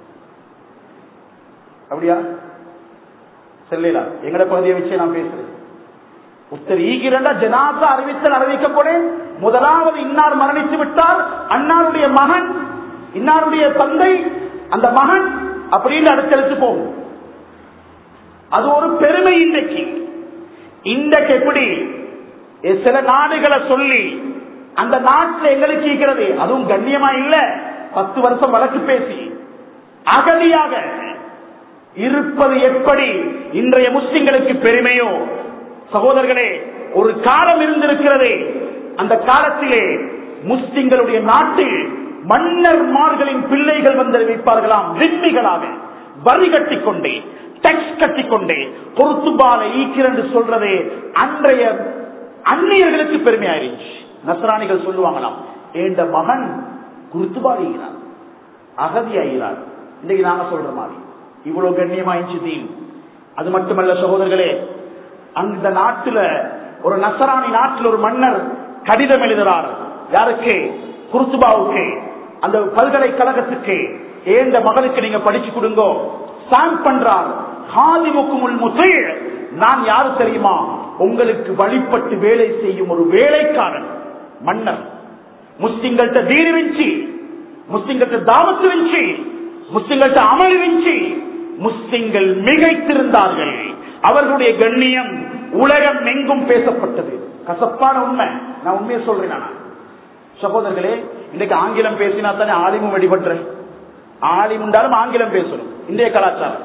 அப்படியா செல்லலா எங்கட பகுதியை வச்சே நான் பேசுறேன் உத்தர் ஈகிரண்ட ஜனாசா அறிவித்தல் அறிவிக்கப்படும் முதலாவது இன்னார் மரணித்து விட்டால் அன்னாருடைய மகன் இன்னாருடைய தந்தை அந்த மகன் அப்படின்னு அடுத்தடுத்து போகும் அது ஒரு பெருமை இன்றைக்கு இன்றைக்கு எப்படி எ, சில நாடுகளை சொல்லி அந்த நாட்டில் எங்களுக்கு இருக்கிறது அதுவும் கண்ணியமா இல்ல பத்து வருஷம் வழக்கு பேசி அகதியாக இருப்பது எப்படி இன்றைய முஸ்லிம்களுக்கு பெருமையோ சகோதரர்களே ஒரு காலம் இருந்திருக்கிறது அந்த காலத்திலே முஸ்லிம்களுடைய நாட்டில் மன்னர்மார்களின் பிள்ளைகள் வந்து வைப்பார்களாம் விண்மிகளாக வரி கட்டிக்கொண்டே டெக்ஸ் கட்டிக்கொண்டே பொருத்துபால ஈக்கிறன்னு சொல்றதே அன்றைய அந்நியர்களுக்கு பெருமையாயிருச்சு நசராணிகள் சொல்லுவாங்களாம் ஏண்ட மகன் குருத்துபாடுகிறார் அகதியாகிறார் இன்னைக்கு நாங்க சொல்ற மாதிரி இவ்வளவு கண்ணியமாயிடுச்சு தீன் அது மட்டுமல்ல சகோதரர்களே அந்த நாட்டுல ஒரு நசராணி நாட்டில் ஒரு மன்னர் கடிதம் எழுதுறார் யாருக்கு குருத்துபாவுக்கு அந்த பல்கலைக்கழகத்துக்கு ஏந்த மகனுக்கு நீங்க படிச்சு கொடுங்கோ சாங் பண்றார் ஹாதிமுக்குமுல் முசைல் நான் யாரு தெரியுமா உங்களுக்கு வழிபட்டு வேலை செய்யும் ஒரு வேலைக்காரன் மன்னர் முஸ்லிம்கள்ட்ட தீனி வெஞ்சி முஸ்லிம்கள்ட்ட தாவத்து வெஞ்சி முஸ்லிம்கள்ட்ட அமல் வெஞ்சி முஸ்லிம்கள் மிகைத்திருந்தார்கள் அவர்களுடைய கண்ணியம் உலகம் எங்கும் பேசப்பட்டது கசப்பான உண்மை நான் உண்மையை சொல்றேன் நான் சகோதரர்களே இன்னைக்கு ஆங்கிலம் பேசினா தானே ஆலிமும் வழிபடுற ஆலிம் உண்டாலும் ஆங்கிலம் பேசணும் இந்திய கலாச்சாரம்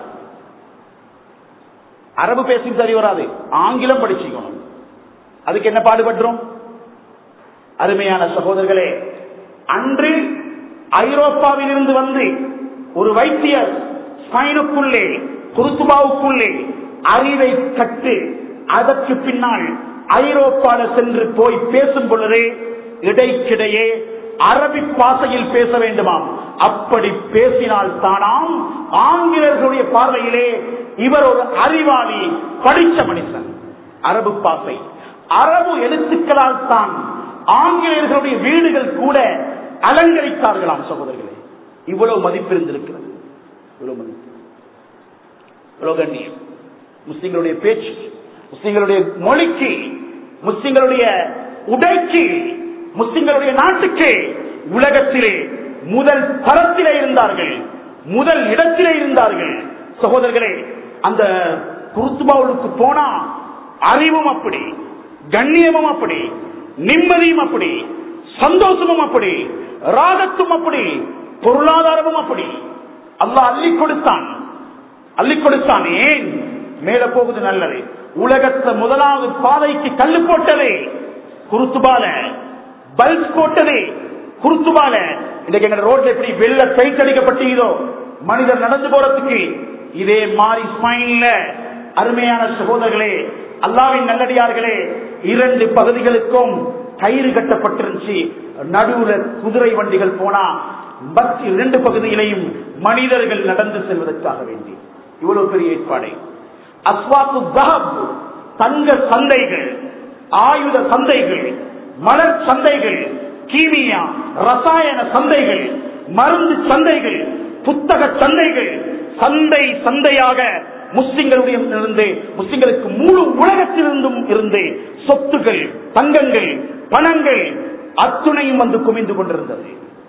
அரபு பேசி சரி வராது ஆங்கிலம் படிச்சுக்கணும் அதுக்கு என்ன பாடுபடுறோம் அருமையான சகோதரர்களே அன்று ஐரோப்பாவில் இருந்து வந்து ஒரு வைத்தியர் ஸ்பைனுக்குள்ளே குருத்துபாவுக்குள்ளே அறிவை கட்டு அதற்கு பின்னால் ஐரோப்பால சென்று போய் பேசும் பொழுதே இடைக்கிடையே அரபி பாசையில் பேச வேண்டுமாம் அப்படி பேசினால் தானாம் ஆங்கிலர்களுடைய பார்வையிலே இவர் ஒரு அறிவாளி படித்த மனுஷன் அரபு பாசை அரபு எழுத்துக்களால் தான் ஆங்கிலேயர்களுடைய வீடுகள் கூட அலங்கரித்தார்களாம் சகோதரர்களே இவ்வளவு மதிப்பு இருந்திருக்கிறது இவ்வளவு மதிப்பு இவ்வளவு கண்ணியம் முஸ்லிம்களுடைய பேச்சு முஸ்லிம்களுடைய மொழிக்கு முஸ்லிம்களுடைய உடைக்கு முஸ்லிம்களுடைய நாட்டுக்கு உலகத்திலே முதல் தரத்திலே இருந்தார்கள் முதல் இடத்திலே இருந்தார்கள் சகோதரர்களே அந்த குருத்துபாவுக்கு போனா அறிவும் அப்படி கண்ணியமும் அப்படி நிம்மதியும் அப்படி சந்தோஷமும் அப்படி ராகத்தும் அப்படி பொருளாதாரமும் அப்படி அல்லாஹ் அள்ளி கொடுத்தான் அள்ளி கொடுத்தான் ஏன் மேல போகுது நல்லது உலகத்தை முதலாவது பாதைக்கு கல்லு போட்டதே குருத்துபால பல்ப் போட்டதே குருத்துபால இன்னைக்கு எங்க ரோட்ல எப்படி வெள்ள பெயிண்ட் அடிக்கப்பட்டீங்களோ மனிதர் நடந்து போறதுக்கு இதே மாறி ஸ்பைன்ல அருமையான சகோதரர்களே அல்லாவின் நல்லடியார்களே இரண்டு பகுதிகளுக்கும் கயிறு கட்டப்பட்டிருந்துச்சு நடுவுல குதிரை வண்டிகள் போனா பக்தி இரண்டு பகுதியிலையும் மனிதர்கள் நடந்து செல்வதற்காக வேண்டி இவ்வளவு பெரிய ஏற்பாடை அஸ்வாத்து தஹப் தங்க சந்தைகள் ஆயுத சந்தைகள் மலர் சந்தைகள் கீமியா ரசாயன சந்தைகள் மருந்து சந்தைகள் புத்தக சந்தைகள் சந்தை சந்தையாக முஸ்லிம்களுடைய இருந்து முஸ்லிம்களுக்கு முழு உலகத்திலிருந்தும் இருந்து சொத்துகள் தங்கங்கள் பணங்கள் அத்துணையும் வந்து குவிந்து கொண்டிருந்தது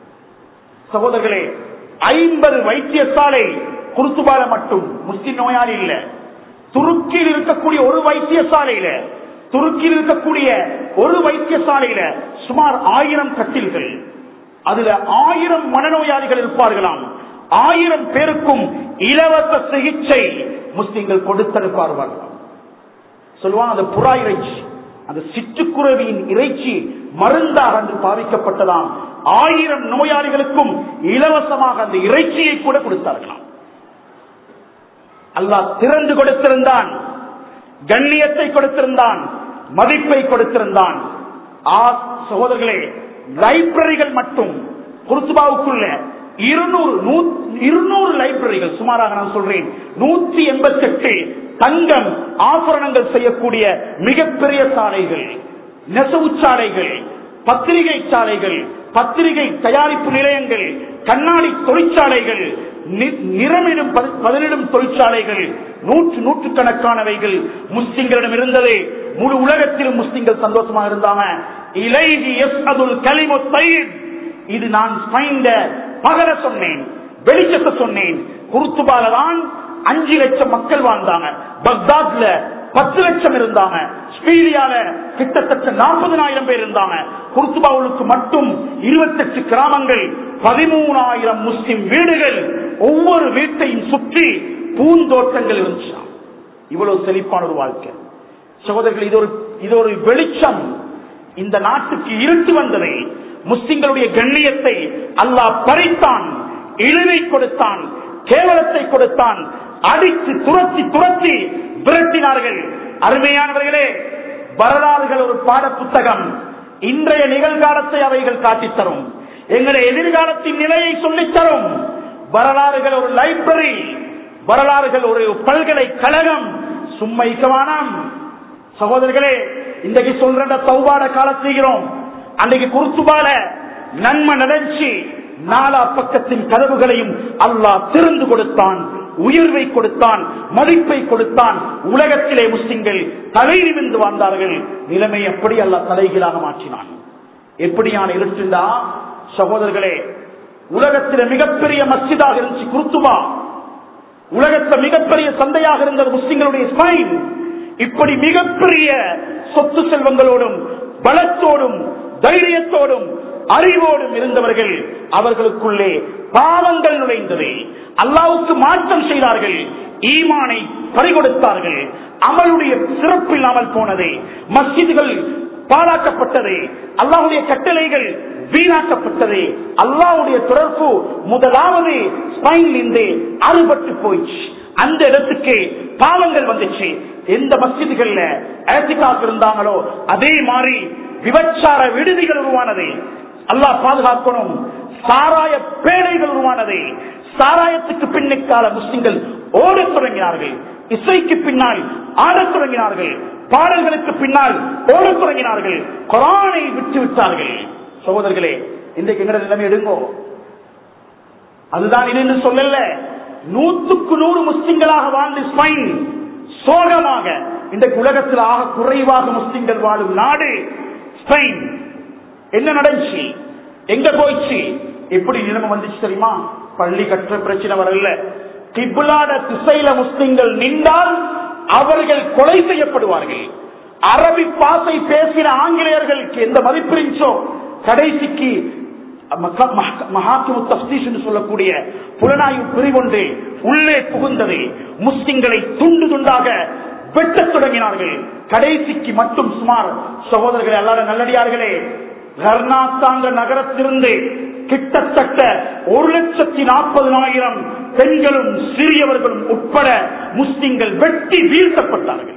சகோதரர்களே ஐம்பது வைத்தியசாலை குருத்துபால மட்டும் முஸ்லிம் நோயாளி இல்ல துருக்கியில் இருக்கக்கூடிய ஒரு வைத்தியசாலையில துருக்கியில் இருக்கக்கூடிய ஒரு வைத்தியசாலையில சுமார் ஆயிரம் கட்டில்கள் அதுல ஆயிரம் மனநோயாளிகள் இருப்பார்களாம் ஆயிரம் பேருக்கும் இலவச சிகிச்சை முஸ்லிம்கள் கொடுத்தனுப்பார்கள் சொல்லுவாங்க அந்த புறா இறைச்சி அந்த சிட்டுக்குருவியின் இறைச்சி மருந்தாக அன்று பாதிக்கப்பட்டதாம் ஆயிரம் நோயாளிகளுக்கும் இலவசமாக அந்த இறைச்சியை கூட கொடுத்தார்களாம் அல்லாஹ் திறந்து கொடுத்திருந்தான் கண்ணியத்தை கொடுத்திருந்தான் மதிப்பை கொடுத்திருந்தான் ஆ சகோதரர்களே லைப்ரரிகள் மட்டும் குருத்துபாவுக்குள்ள இருநூறு இருநூறு லைப்ரரிகள் சுமாராக நான் சொல்றேன் நூத்தி எண்பத்தி எட்டு தங்கம் ஆபரணங்கள் செய்யக்கூடிய மிகப்பெரிய சாலைகள் நெசவு சாலைகள் பத்திரிகை சாலைகள் பத்திரிகை தயாரிப்பு நிலையங்கள் கண்ணாடி தொழிற்சாலைகள் நிறமிடும் பதினிடும் தொழிற்சாலைகள் நூற்று நூற்று கணக்கானவைகள் முஸ்லிம்களிடம் இருந்தது முழு உலகத்திலும் முஸ்லிம்கள் சந்தோஷமாக இருந்தாங்க இலைகி எஸ் அதுல் கலிமு இது நான் பயந்த பகல சொன்னேன் வெளிச்சத்தை சொன்னேன் குருத்துபால தான் அஞ்சு லட்சம் மக்கள் வாழ்ந்தாங்க பக்தாத்ல பத்து லட்சம் இருந்தாங்க ஸ்பீடியால கிட்டத்தட்ட நாற்பதனாயிரம் பேர் இருந்தாங்க குருத்துபாவுக்கு மட்டும் இருபத்தெட்டு கிராமங்கள் பதிமூணாயிரம் முஸ்லிம் வீடுகள் ஒவ்வொரு வீட்டையும் சுற்றி பூந்தோட்டங்கள் இருந்துச்சாம் இவ்வளவு செழிப்பான ஒரு வாழ்க்கை சகோதரர்கள் இது ஒரு இது ஒரு வெளிச்சம் இந்த நாட்டுக்கு இருட்டு வந்ததை முஸ்லிம்களுடைய கண்ணியத்தை அல்லாஹ் பறித்தான் இழிவை கொடுத்தான் கேவலத்தை கொடுத்தான் அடித்து துரத்தி துரத்தி விரட்டினார்கள் அருமையானவர்களே வரலாறுகள் ஒரு பாட புத்தகம் இன்றைய நிகழ்காலத்தை அவைகள் காட்டித் தரும் எங்களுடைய எதிர்காலத்தின் நிலையை சொல்லித் தரும் வரலாறுகள் ஒரு லைப்ரரி வரலாறுகள் ஒரு பல்கலைக்கழகம் சும்மைக்கவானம் சகோதரர்களே இன்றைக்கு சொல்ற தௌபாட காலம் செய்கிறோம் அன்றைக்கு குருத்துபால நன்மை நடந்துச்சு நாலா பக்கத்தின் கதவுகளையும் அல்லாஹ் திறந்து கொடுத்தான் உயர்வை கொடுத்தான் மதிப்பை கொடுத்தான் உலகத்திலே முஸ்லிம்கள் தலை நிமிந்து வாழ்ந்தார்கள் நிலைமை எப்படி அல்லாஹ் தலைகீழாக மாற்றினான் எப்படியான இருட்டுண்டா சகோதரர்களே உலகத்தில மிகப்பெரிய மஸ்ஜிதாக இருந்துச்சு குருத்துபா உலகத்துல மிகப்பெரிய சந்தையாக இருந்தது முஸ்லிம்களுடைய ஸ்மைன் இப்படி மிகப்பெரிய சொத்து செல்வங்களோடும் பலத்தோடும் தைரியத்தோடும் அறிவோடும் இருந்தவர்கள் அவர்களுக்குள்ளே பாவங்கள் நுழைந்தது அல்லாவுக்கு மாற்றம் செய்தார்கள் ஈமானை பறிகொடுத்தார்கள் அமலுடைய சிறப்பு இல்லாமல் போனது மஸ்ஜிதுகள் பாழாக்கப்பட்டது அல்லாவுடைய கட்டளைகள் வீணாக்கப்பட்டது அல்லாவுடைய தொடர்பு முதலாவது ஸ்பைனிலிருந்து அறுபட்டு போயிடுச்சு அந்த இடத்துக்கு பாவங்கள் வந்துச்சு எந்த மஸ்ஜிதுகள்ல ஏத்திக்காக இருந்தாங்களோ அதே மாதிரி விபச்சார விடுதிகள் உருவானது அல்லாஹ் பாதுகாக்கணும் சாராய பேழைகள் உருவானது சாராயத்துக்கு பின்னுக்கால முஸ்லிம்கள் ஓடத் தொடங்கினார்கள் இசைக்கு பின்னால் ஆடத் தொடங்கினார்கள் பாடல்களுக்கு பின்னால் ஓடத் தொடங்கினார்கள் குரானை விட்டு விட்டார்கள் சகோதரர்களே இன்றைக்கு எங்கட நிலைமை எடுங்கோ அதுதான் இது என்று சொல்லல நூற்றுக்கு நூறு முஸ்லிம்களாக வாழ்ந்து ஸ்பைன் சோகமாக இன்றைக்கு உலகத்தில் ஆக குறைவாக முஸ்லிம்கள் வாழும் நாடு ஸ்பெயின் என்ன நடந்துச்சு எங்க போயிடுச்சு எப்படி நிலைமை வந்துச்சு தெரியுமா பள்ளி கற்ற பிரச்சனை வரல கிபுலான திசையில முஸ்லிம்கள் நின்றால் அவர்கள் கொலை செய்யப்படுவார்கள் அரபி பாசை பேசின ஆங்கிலேயர்களுக்கு எந்த மதிப்பு இருந்துச்சோ கடைசிக்கு மகாத்மு தப்தீஷ் என்று சொல்லக்கூடிய புலனாய்வு பிரிவொன்று உள்ளே புகுந்தது முஸ்லிம்களை துண்டு துண்டாக வெட்டத் தொடங்கினார்கள் கடைசிக்கு மட்டும் சுமார் சகோதரர்கள் எல்லாரும் நல்லடியார்களே கர்நாத்தாங்க நகரத்திலிருந்து கிட்டத்தட்ட ஒரு லட்சத்தி நாற்பதுனாயிரம் பெண்களும் சிறியவர்களும் உட்பட முஸ்லிம்கள் வெட்டி வீழ்த்தப்பட்டார்கள்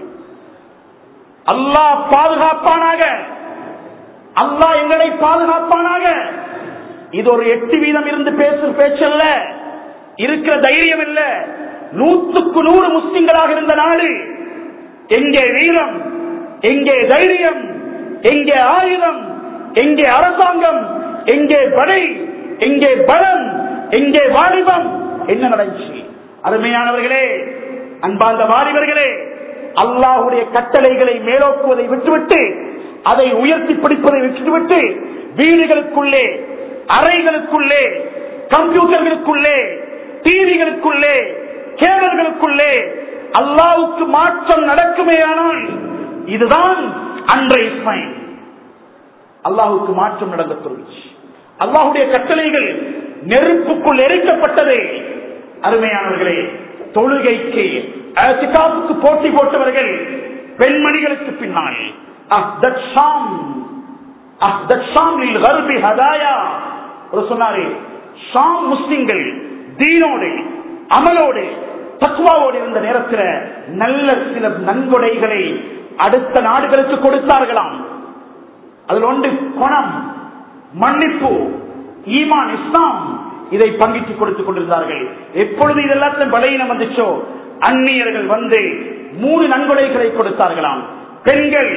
அல்லாஹ் பாதுகாப்பானாக அல்லாஹ் எங்களை பாதுகாப்பானாக இது ஒரு எட்டு வீதம் இருந்து பேசுற பேச்சல்ல இருக்கிற தைரியம் இல்ல நூற்றுக்கு நூறு முஸ்லிம்களாக இருந்த நாடு எங்கே வீரம் எங்கே தைரியம் எங்கே ஆயுதம் எங்கே அரசாங்கம் எங்கே படை எங்கே பலம் எங்கே வாலிபம் என்ன நடந்துச்சு அருமையானவர்களே அன்பார்ந்த வாலிபர்களே அல்லாஹுடைய கட்டளைகளை மேலோக்குவதை விட்டுவிட்டு அதை உயர்த்தி பிடிப்பதை விட்டுவிட்டு வீடுகளுக்குள்ளே அறைகளுக்குள்ளே கம்ப்யூட்டர்களுக்குள்ளே டிவிகளுக்குள்ளே கேபிள்களுக்குள்ளே அல்லாவுக்கு மாற்றம் நடக்குமேயானால் இதுதான் அன்றைய இஸ்மாயில் அல்லாஹுக்கு மாற்றம் நடந்த தொழிற்சி அல்லாஹுடைய கட்டளைகள் நெருப்புக்குள் எரிக்கப்பட்டதே அருமையானவர்களே தொழுகைக்கு அஹ்திகாஃபுக்கு போட்டி போட்டவர்கள் பெண்மணிகளுக்கு பின்னால் அஹ்தத் ஷாம் அஹ்தத் ஷாம் லில் கர்பி ஹதாயா ஒரு சொன்னாரே ஷாம் முஸ்லிம்கள் தீனோடு அமலோடு தக்குவாவோடு இருந்த நேரத்தில் நல்ல சில நன்கொடைகளை அடுத்த நாடுகளுக்கு கொடுத்தார்களாம் அதில் ஒன்று குணம் மன்னிப்பு ஈமான் இஸ்லாம் இதை பங்கிட்டு கொடுத்துக் கொண்டிருந்தார்கள் எப்பொழுது இதெல்லாத்தையும் பலையினம் வந்துச்சோ அந்நியர்கள் வந்து மூணு நன்கொடைகளை கொடுத்தார்களாம் பெண்கள்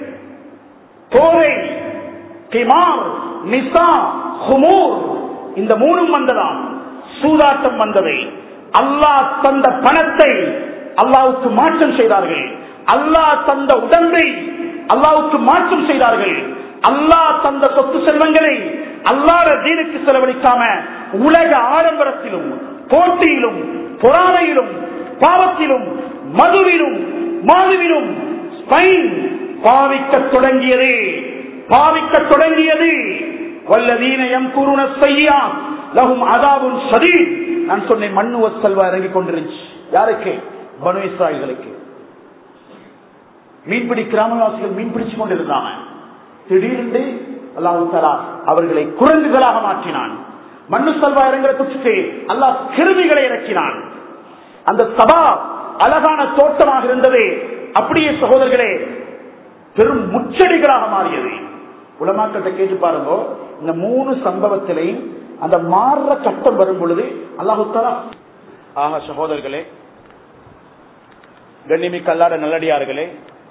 தோரை கிமார் நிசா ஹுமூர் இந்த மூணும் வந்ததாம் சூதாட்டம் வந்ததை அல்லாஹ் தந்த பணத்தை அல்லாவுக்கு மாற்றம் செய்தார்கள் அல்லாஹ் தந்த உடம்பை அல்லாவுக்கு மாற்றம் செய்தார்கள் அல்லாஹ் தந்த சொத்து செல்வங்களை அல்லாத தீனுக்கு செலவழிக்காம உலக ஆடம்பரத்திலும் போட்டியிலும் பொறாமையிலும் பாவத்திலும் மதுவிலும் மாதுவிலும் ஸ்பைன் பாவிக்க தொடங்கியது பாவிக்க தொடங்கியது வல்லதீன எம் குருண செய்யா லகும் அதாவும் சதீர் நான் சொன்னேன் மண்ணுவ செல்வா இறங்கிக் கொண்டிருந்துச்சு யாருக்கு பனு இஸ்ராயல்களுக்கு மீன்பிடி கிராமவாசிகள் மீன் பிடிச்சு கொண்டிருந்தாங்க திடீரென்று அல்லாஹு தலா அவர்களை குரங்குகளாக மாற்றினான் மண்ணு சல்வா இறங்குறதுக்கு அல்லாஹ் கிருமிகளை இறக்கினான் அந்த சபா அழகான தோட்டமாக இருந்தது அப்படியே சகோதரர்களே பெரும் முச்சடிகளாக மாறியது உலமாக்கத்தை கேட்டு பாருங்க இந்த மூணு சம்பவத்திலையும் அந்த மாறுற கட்டம் வரும் பொழுது அல்லாஹுத்தாரா ஆக சகோதரர்களே கண்ணிமிக்க அல்லாத நல்லடியார்களே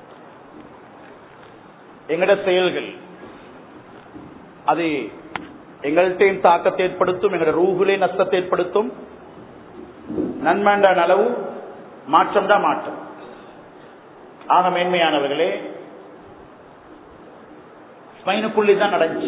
எங்கட செயல்கள் அது எங்கள்கிட்டையும் தாக்கத்தை ஏற்படுத்தும் எங்களோட ரூகுலே நஷ்டத்தை ஏற்படுத்தும் நன்மைண்டான அளவு மாற்றம் தான் மாற்றம் ஆக மேன்மையானவர்களே ஸ்பைனுக்குள்ளி தான் நடந்துச்சு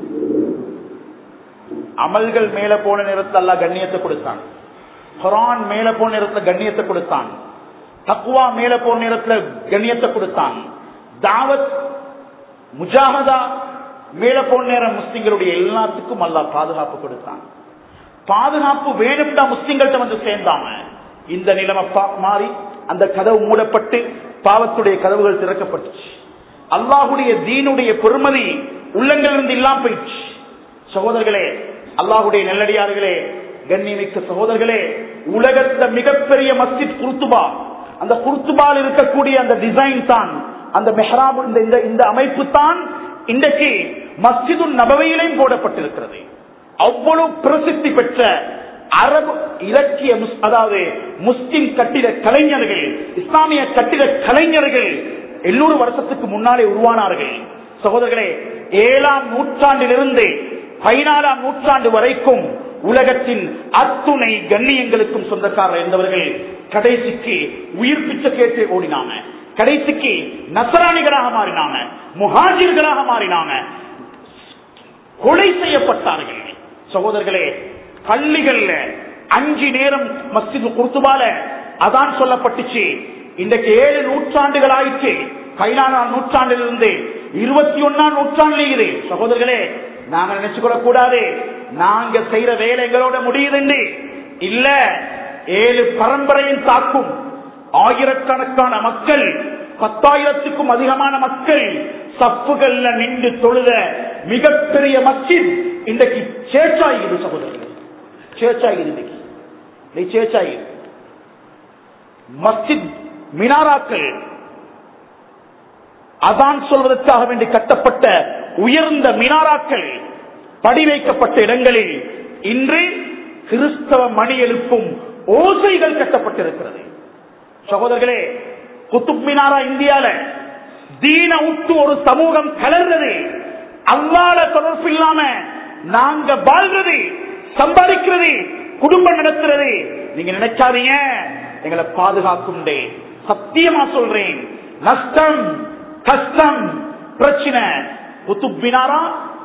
அமல்கள் மேல போன நேரத்தில் அல்ல கண்ணியத்தை கொடுத்தான் குரான் மேல போன நேரத்தில் கண்ணியத்தை கொடுத்தான் தக்குவா மேல போன நேரத்தில் கண்ணியத்தை கொடுத்தான் தாவத் முஜாமதா மேல போன நேரம் முஸ்லிம்களுடைய எல்லாத்துக்கும் அல்லா பாதுகாப்பு கொடுத்தான் பாதுகாப்பு வேணும்டா முஸ்லிம்கள்ட்ட வந்து சேர்ந்தாங்க இந்த நிலைமை மாறி அந்த கதவு மூடப்பட்டு பாவத்துடைய கதவுகள் திறக்கப்பட்டுச்சு அல்லாஹுடைய தீனுடைய பெருமதி உள்ளங்களிலிருந்து இல்லாம போயிடுச்சு சகோதரர்களே அல்லாஹுடைய நெல்லடியார்களே கண்ணியமிக்க சகோதரர்களே உலகத்துல மிகப்பெரிய மஸ்ஜித் குருத்துபா அந்த குருத்துபால் இருக்கக்கூடிய அந்த டிசைன் தான் அந்த மெஹராப் இந்த இந்த அமைப்பு தான் இன்றைக்கு மஸ்ஜிது நபவையிலையும் போடப்பட்டிருக்கிறது அவ்வளவு பிரசித்தி பெற்ற அரபு இலக்கிய அதாவது முஸ்லிம் கட்டிட கலைஞர்கள் இஸ்லாமிய கட்டிட கலைஞர்கள் எண்ணூறு வருஷத்துக்கு முன்னாலே உருவானார்கள் சகோதரர்களே ஏழாம் நூற்றாண்டிலிருந்து பதினாறாம் நூற்றாண்டு வரைக்கும் உலகத்தின் அத்துணை கண்ணியங்களுக்கும் சொந்தக்காரர் இருந்தவர்கள் கடைசிக்கு உயிர் பிச்சை கேட்டு ஓடினாங்க கடைசிக்கு நசராணிகளாக மாறினாங்க முகாஜிர்களாக மாறினாங்க கொலை செய்யப்பட்டார்கள் சகோதரர்களே பள்ளிகள்ல அஞ்சு நேரம் மஸ்ஜித் குர்த்துபால அதான் சொல்லப்பட்டுச்சு இன்றைக்கு ஏழு நூற்றாண்டுகள் ஆயிடுச்சு பதினாறாம் நூற்றாண்டிலிருந்து இருபத்தி ஒன்னாம் நூற்றாண்டு இது சகோதரர்களே நாங்க நினைச்சுக்கூட கூடாது நாங்க செய்யற வேலை எங்களோட முடியுதுண்டு இல்ல ஏழு பரம்பரையும் தாக்கும் ஆயிரக்கணக்கான மக்கள் பத்தாயிரத்துக்கும் அதிகமான மக்கள் சப்புகள்ல நின்று தொழுத மிகப்பெரிய மஸ்ஜித் இன்றைக்கு சேச்சாகிறது சகோதரர்கள் சேச்சாகிறது இன்னைக்கு சேச்சாகிறது மஸ்ஜித் மினாராக்கள் அதான் சொல்வதற்காக வேண்டி கட்டப்பட்ட உயர்ந்த மினாராக்கள் படி வைக்கப்பட்ட இடங்களில் இன்று கிறிஸ்தவ மணி எழுப்பும் ஓசைகள் கட்டப்பட்டிருக்கிறது சகோதரர்களே குத்துப் மினாரா இந்தியால தீன விட்டு ஒரு சமூகம் கலர்றது அவ்வால தொடர்பு இல்லாம நாங்க வாழ்றது சம்பாதிக்கிறது குடும்பம் நடத்துறது நீங்க நினைச்சாதீங்க எங்களை பாதுகாக்கும் சத்தியமா சொல்றேன் நஷ்டம் கஷ்டம் பிரச்சனை குத்துப்பினாரா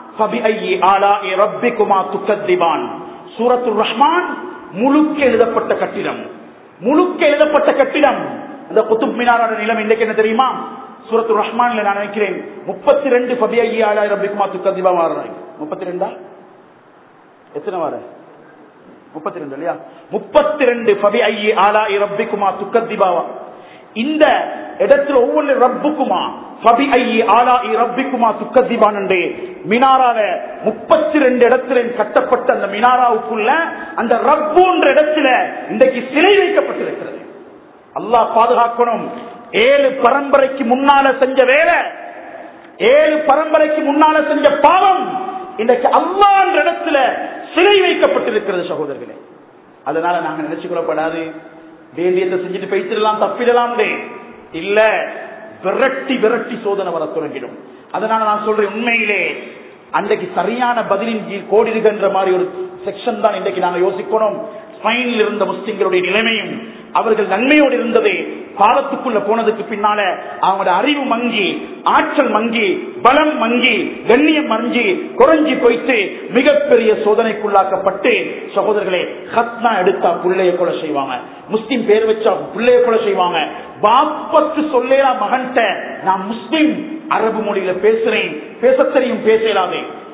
சூரத்து ரஹ்மான் முழுக்க எழுதப்பட்ட கட்டிடம் முழுக்க எழுதப்பட்ட கட்டிடம் அந்த குத்துப் மினாரோட நிலம் இன்றைக்கு என்ன தெரியுமா சூரத்து ரஹ்மான்ல நான் நினைக்கிறேன் முப்பத்தி ரெண்டு பபி ஐயா ஆளாயிரம் ரப்பிக்குமா துக்கதிபா மாறுறாங்க முப்பத்தி ரெண்டா எத்தனை வார முப்பத்தி ரெண்டு இல்லையா முப்பத்தி ரெண்டு பபி ஐயே ஆளாயிரம் ரப்பிக்குமா துக்கதிபாவா இந்த இடத்துல ஒவ்வொரு ரப்புக்குமா பபி ஐயே ஆளாயி ரப்பிக்குமா துக்கதிபான் என்று மினாரால முப்பத்தி ரெண்டு இடத்துல கட்டப்பட்ட அந்த மினாராவுக்குள்ள அந்த ரப்புன்ற இடத்துல இன்றைக்கு சிலை வைக்கப்பட்டிருக்கிறது அல்லாஹ் பாதுகாக்கணும் ஏழு பரம்பரைக்கு முன்னால செஞ்ச வேலை ஏழு பரம்பரைக்கு முன்னால செஞ்ச பாவம் இன்றைக்கு அல்லா என்ற இடத்துல சிலை வைக்கப்பட்டிருக்கிறது சகோதரர்களே அதனால நாங்க நினைச்சு கொள்ளப்படாது வேண்டியதை செஞ்சுட்டு போயிட்டுலாம் தப்பிடலாம் இல்ல விரட்டி விரட்டி சோதனை வர தொடங்கிடும் அதனால நான் சொல்றேன் உண்மையிலே அன்றைக்கு சரியான பதிலின் கீழ் கோடிடுகின்ற மாதிரி ஒரு செக்ஷன் தான் இன்றைக்கு நாங்க யோசிக்கணும் ஸ்பைனில் இருந்த முஸ்லிம்களுடைய நிலைமையும் அவர்கள் நன்மையோடு இருந்ததே பாலத்துக்குள்ள போனதுக்கு பின்னால அவங்களோட அறிவு மங்கி ஆற்றல் மங்கி பலம் மங்கி கண்ணியம் மங்கி குறைஞ்சி போயிட்டு மிகப்பெரிய சோதனைக்குள்ளாக்கப்பட்டு சகோதரர்களே ஹத்னா எடுத்தா பிள்ளைய கொலை செய்வாங்க முஸ்லிம் பேர் வச்சா பிள்ளைய கொலை செய்வாங்க பாப்பத்து சொல்லேரா மகன்கிட்ட நான் முஸ்லிம் அரபு மொழியில பேசுறேன் பேச தெரியும் பேசலாமே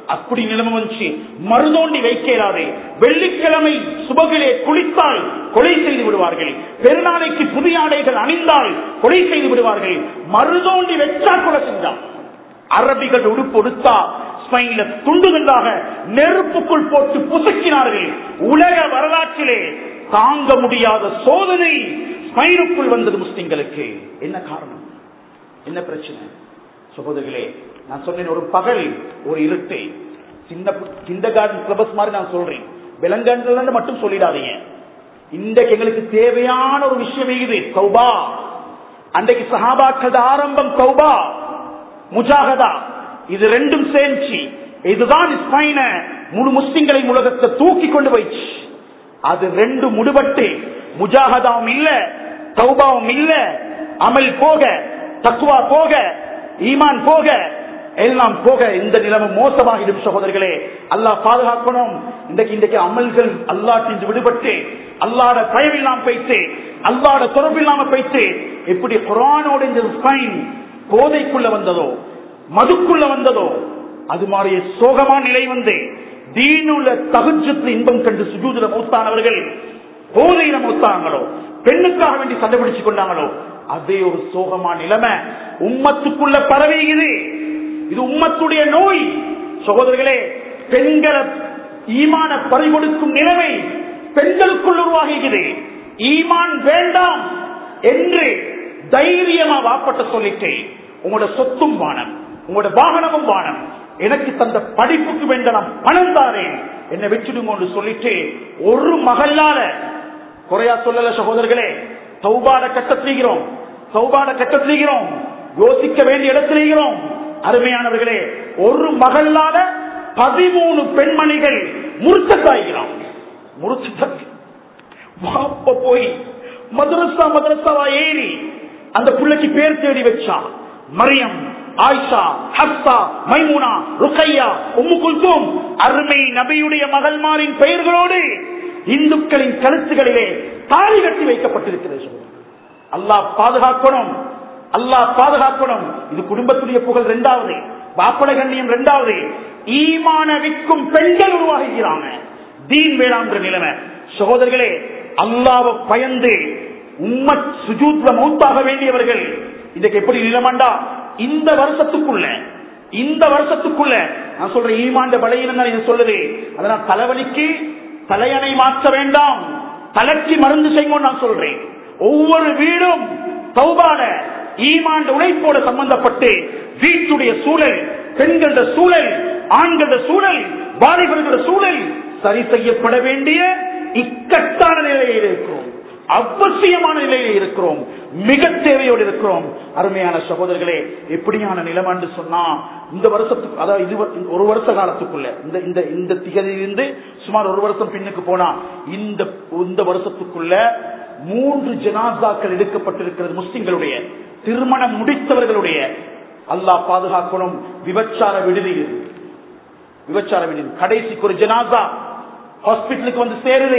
அப்படி நிலைமை வந்துச்சு மறுதோண்டி வைக்கிறாரே வெள்ளிக்கிழமை சுபகிலே குளித்தால் கொலை செய்து விடுவார்கள் பெருநாளைக்கு புதிய ஆடைகள் அணிந்தால் கொலை செய்து விடுவார்கள் மறுதோண்டி வச்சா கொலை செஞ்சான் அரபிகள் உடுப்பு உடுத்தா ஸ்பெயின்ல துண்டுகளாக நெருப்புக்குள் போட்டு புசக்கினார்கள் உலக வரலாற்றிலே தாங்க முடியாத சோதனை ஸ்பெயினுக்குள் வந்தது முஸ்லிம்களுக்கு என்ன காரணம் என்ன பிரச்சனை சகோதரர்களே நான் சொன்னேன் ஒரு பகல் ஒரு இருட்டை சின்ன கிண்ட கார்டன் சிலபஸ் மாதிரி நான் சொல்றேன் விலங்கன்று மட்டும் சொல்லிடாதீங்க இன்றைக்கு எங்களுக்கு தேவையான ஒரு விஷயம் இது சௌபா அன்றைக்கு சஹாபாக்கள் ஆரம்பம் சௌபா முஜாகதா இது ரெண்டும் சேர்ந்து இதுதான் ஸ்பைன முழு முஸ்லிம்களை உலகத்தை தூக்கி கொண்டு போயிடுச்சு அது ரெண்டு முடுபட்டு முஜாகதாவும் இல்ல தௌபாவும் இல்ல அமல் போக தக்குவா போக ஈமான் போக எல்லாம் போக இந்த நிலைமை மோசமாகிடும் சகோதரர்களே அல்லாஹ் பாதுகாக்கணும் இன்றைக்கு இன்றைக்கு அமல்கள் அல்லாட்டின் விடுபட்டு அல்லாட பயமில்லாம போயிட்டு அல்லாட தொடர்பு இல்லாம போயிட்டு எப்படி குரானோட இந்த ஸ்பைன் போதைக்குள்ள வந்ததோ மதுக்குள்ள வந்ததோ அது மாதிரி சோகமான நிலை வந்து தீனுள்ள தகுச்சத்து இன்பம் கண்டு சுஜூதுல மூத்தானவர்கள் போதையில மூத்தாங்களோ பெண்ணுக்காக வேண்டி சண்டை பிடிச்சு கொண்டாங்களோ அதே ஒரு சோகமான நிலைமை உம்மத்துக்குள்ள பரவியுது இது உம்மத்துடைய நோய் சகோதரர்களே பெண்களை ஈமான பறிகொடுக்கும் நிலைமை பெண்களுக்குள் உருவாகுகிறது ஈமான் வேண்டாம் என்று தைரியமா வாப்பட்ட சொல்லிட்டு உங்களோட சொத்தும் வானம் உங்களோட வாகனமும் வானம் எனக்கு தந்த படிப்புக்கு வேண்டாம் பணம் தாரேன் என்னை வச்சுடுங்க சொல்லிட்டு ஒரு மகளால குறையா சொல்லல சகோதரர்களே சௌபாட கட்டத்திலிக்கிறோம் சௌபாட கட்டத்திலிக்கிறோம் யோசிக்க வேண்டிய இடத்திலிக்கிறோம் அருமையானவர்களே ஒரு மகளால பதிமூணு பெண்மணிகள் முறுக்கத்தாய்கிறோம் முறுக்கத்தாய் வாப்ப போய் மதரசா மதரசாவா ஏறி அந்த பிள்ளைக்கு பேர் தேடி வச்சான் மரியம் ஆயிஷா ஹப்சா மைமுனா ருக்கையா உம்மு குல்தும் அருமை நபியுடைய மகள்மாரின் பெயர்களோடு இந்துக்களின் கழுத்துகளிலே தாலி கட்டி வைக்கப்பட்டிருக்கிறது அல்லாஹ் பாதுகாக்கணும் அல்லாஹ் பாதுகாக்கணும் இது குடும்பத்துடைய புகழ் இரண்டாவது பாப்பட கண்ணியம் இரண்டாவது ஈமான விற்கும் பெண்கள் உருவாகிறாங்க தீன் வேளாண்ற நிலைமை சகோதரர்களே அல்லாவை பயந்து உம்மத் சுஜூத்ல மௌத்தாக வேண்டியவர்கள் இதுக்கு எப்படி நிலமாண்டா இந்த வருஷத்துக்குள்ள இந்த வருஷத்துக்குள்ள நான் சொல்றேன் ஈமாண்ட பலையினம் இது சொல்லுது அதனால் தலைவலிக்கு தலையணை மாற்ற வேண்டாம் தலைக்கு மருந்து செய்வோம் நான் சொல்றேன் ஒவ்வொரு வீடும் சௌபாட ஈமாண்ட உழைப்போட சம்பந்தப்பட்டு வீட்டுடைய சூழல் பெண்கள சூழல் ஆண்கள சூழல் வாலிபர்கள சூழல் சரி செய்யப்பட வேண்டிய இக்கட்டான நிலையில் இருக்கிறோம் அவசியமான நிலையில் இருக்கிறோம் மிக தேவையோடு இருக்கிறோம் அருமையான சகோதரர்களே எப்படியான நிலைமாண்டு சொன்னா இந்த வருஷத்துக்கு அதாவது இது ஒரு வருஷ காலத்துக்குள்ள இந்த இந்த இந்த திகதியிலிருந்து சுமார் ஒரு வருஷம் பின்னுக்கு போனா இந்த இந்த வருஷத்துக்குள்ள மூன்று ஜனாசாக்கள் எடுக்கப்பட்டிருக்கிறது முஸ்லிம்களுடைய திருமணம் முடித்தவர்களுடைய அல்லாஹ் பாதுகாக்கணும் விபச்சார விடுதியில் விபச்சார விடுதி கடைசிக்கு ஒரு ஜனாசா ஹாஸ்பிட்டலுக்கு வந்து சேருது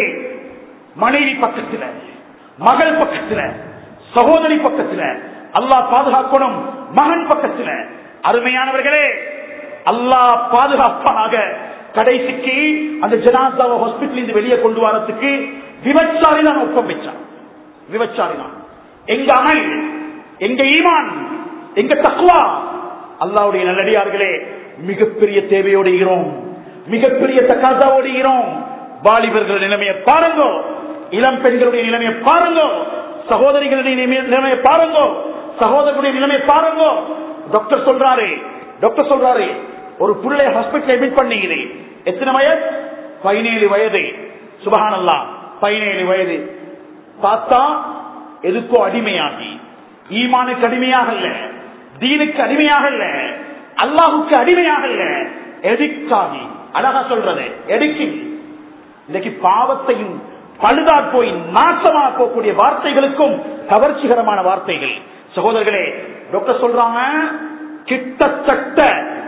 மனைவி பக்கத்துல மகள் பக்கத்துல சகோதரி பக்கத்துல அல்லாஹ் பாதுகாக்கணும் மகன் பக்கத்துல அருமையானவர்களே அல்லாஹ் பாதுகாப்பாக கடைசிக்கு அந்த ஜனாசாவை ஹாஸ்பிட்டல் இருந்து வெளியே கொண்டு வரத்துக்கு விபச்சாரி தான் ஒப்பம் வச்சான் விபச்சாரி தான் எங்க அமல் எங்க ஈமான் எங்க தக்குவா அல்லாவுடைய நல்லடியார்களே மிகப்பெரிய தேவையோடு இருக்கிறோம் மிகப்பெரிய தக்காசாவோடு இருக்கிறோம் வாலிபர்கள் நிலைமையை பாருங்க இளம் பெண்களுடைய நிலைமையை பாருங்க சகோதரிகளுடைய நிலைமையை பாருங்க சகோதரர்களுடைய நிலைமையை பாருங்க டாக்டர் சொல்றாரு டாக்டர் சொல்றாரு ஒரு புள்ளை ஹாஸ்பிட்டல் அட்மிட் பண்ணீங்க எத்தனை வயது பதினேழு வயது சுபகானல்லா பதினேழு வயது பார்த்தா எதுக்கோ அடிமையாகி ஈமானுக்கு அடிமையாக இல்ல தீனுக்கு அடிமையாக இல்ல அல்லாஹுக்கு அடிமையாக இல்ல எதுக்காகி அழகா சொல்றது எதுக்கு இன்னைக்கு பாவத்தையும் பழுதா போய் நாசமா போகக்கூடிய வார்த்தைகளுக்கும் கவர்ச்சிகரமான வார்த்தைகள் சகோதரர்களே டாக்டர் சொல்றாங்க கிட்டத்தட்ட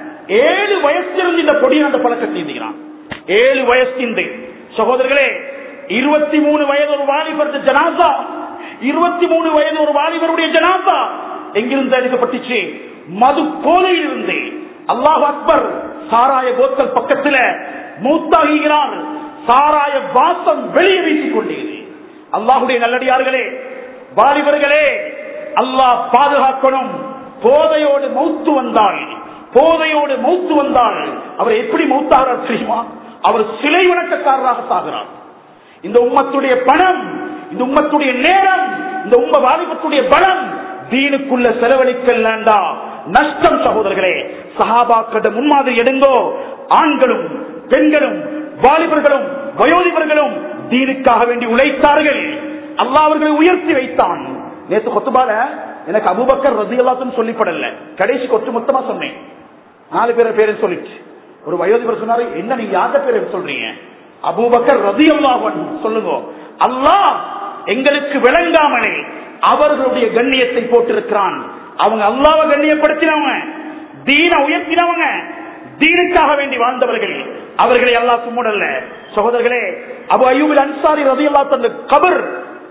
ஏழு வயசிலிருந்து இந்த பொடியின் அந்த பழக்கத்தை இருக்கிறான் ஏழு வயசிலிருந்து சகோதரர்களே இருபத்தி மூணு வயது ஒரு வாலிபர் ஜனாசா இருபத்தி மூணு வயது ஒரு வாலிபருடைய ஜனாசா எங்கிருந்து எடுக்கப்பட்டுச்சு மது போதையில் இருந்து அல்லாஹ் அக்பர் சாராய போத்தல் பக்கத்துல மூத்தாகிறார் சாராய வாசம் வெளியே வீசிக் கொண்டீர்கள் அல்லாஹுடைய நல்லடியார்களே வாலிபர்களே அல்லாஹ் பாதுகாக்கணும் போதையோடு மௌத்து வந்தால் போதையோடு மௌத்து வந்தால் அவர் எப்படி மௌத்தாகிறார் தெரியுமா அவர் சிலை வணக்கக்காரராக சாகிறார் இந்த உம்மத்துடைய பணம் இந்த உம்மத்துடைய நேரம் இந்த உம்ம வாலிபத்துடைய பலம் தீனுக்குள்ள செலவழிக்கலாண்டா நஷ்டம் சகோதரர்களே சஹாபாக்கிட்ட முன்மாதிரி எடுங்கோ ஆண்களும் பெண்களும் வாலிபர்களும் வயோதிபர்களும் தீனுக்காக வேண்டி உழைத்தார்கள் அல்லாஹ் அவர்களை உயர்த்தி வைத்தான் நேற்று கொத்துபால எனக்கு அபுபக்கர் ரசி எல்லாத்தையும் சொல்லிப்படல கடைசி கொத்து மொத்தமா சொன்னேன் நாலு பேரை பேரை சொல்லிட்டு ஒரு வயோதிபர் சொன்னாரு என்ன நீங்க யார்கிட்ட பேரை சொல்றீங்க அபூபக்கர் ரதி அல்லாஹன் சொல்லுங்க அல்லாஹ் எங்களுக்கு விளங்காமலே அவர்களுடைய கண்ணியத்தை போட்டிருக்கிறான் அவங்க அல்லாவை கண்ணியப்படுத்தினவங்க தீன உயர்த்தினவங்க தீனுக்காக வேண்டி வாழ்ந்தவர்கள் அவர்களை அல்லாஹ் சும்முடல்ல சகோதரர்களே அபு அய்யூபில் அன்சாரி ரதி அல்லா தந்த கபர்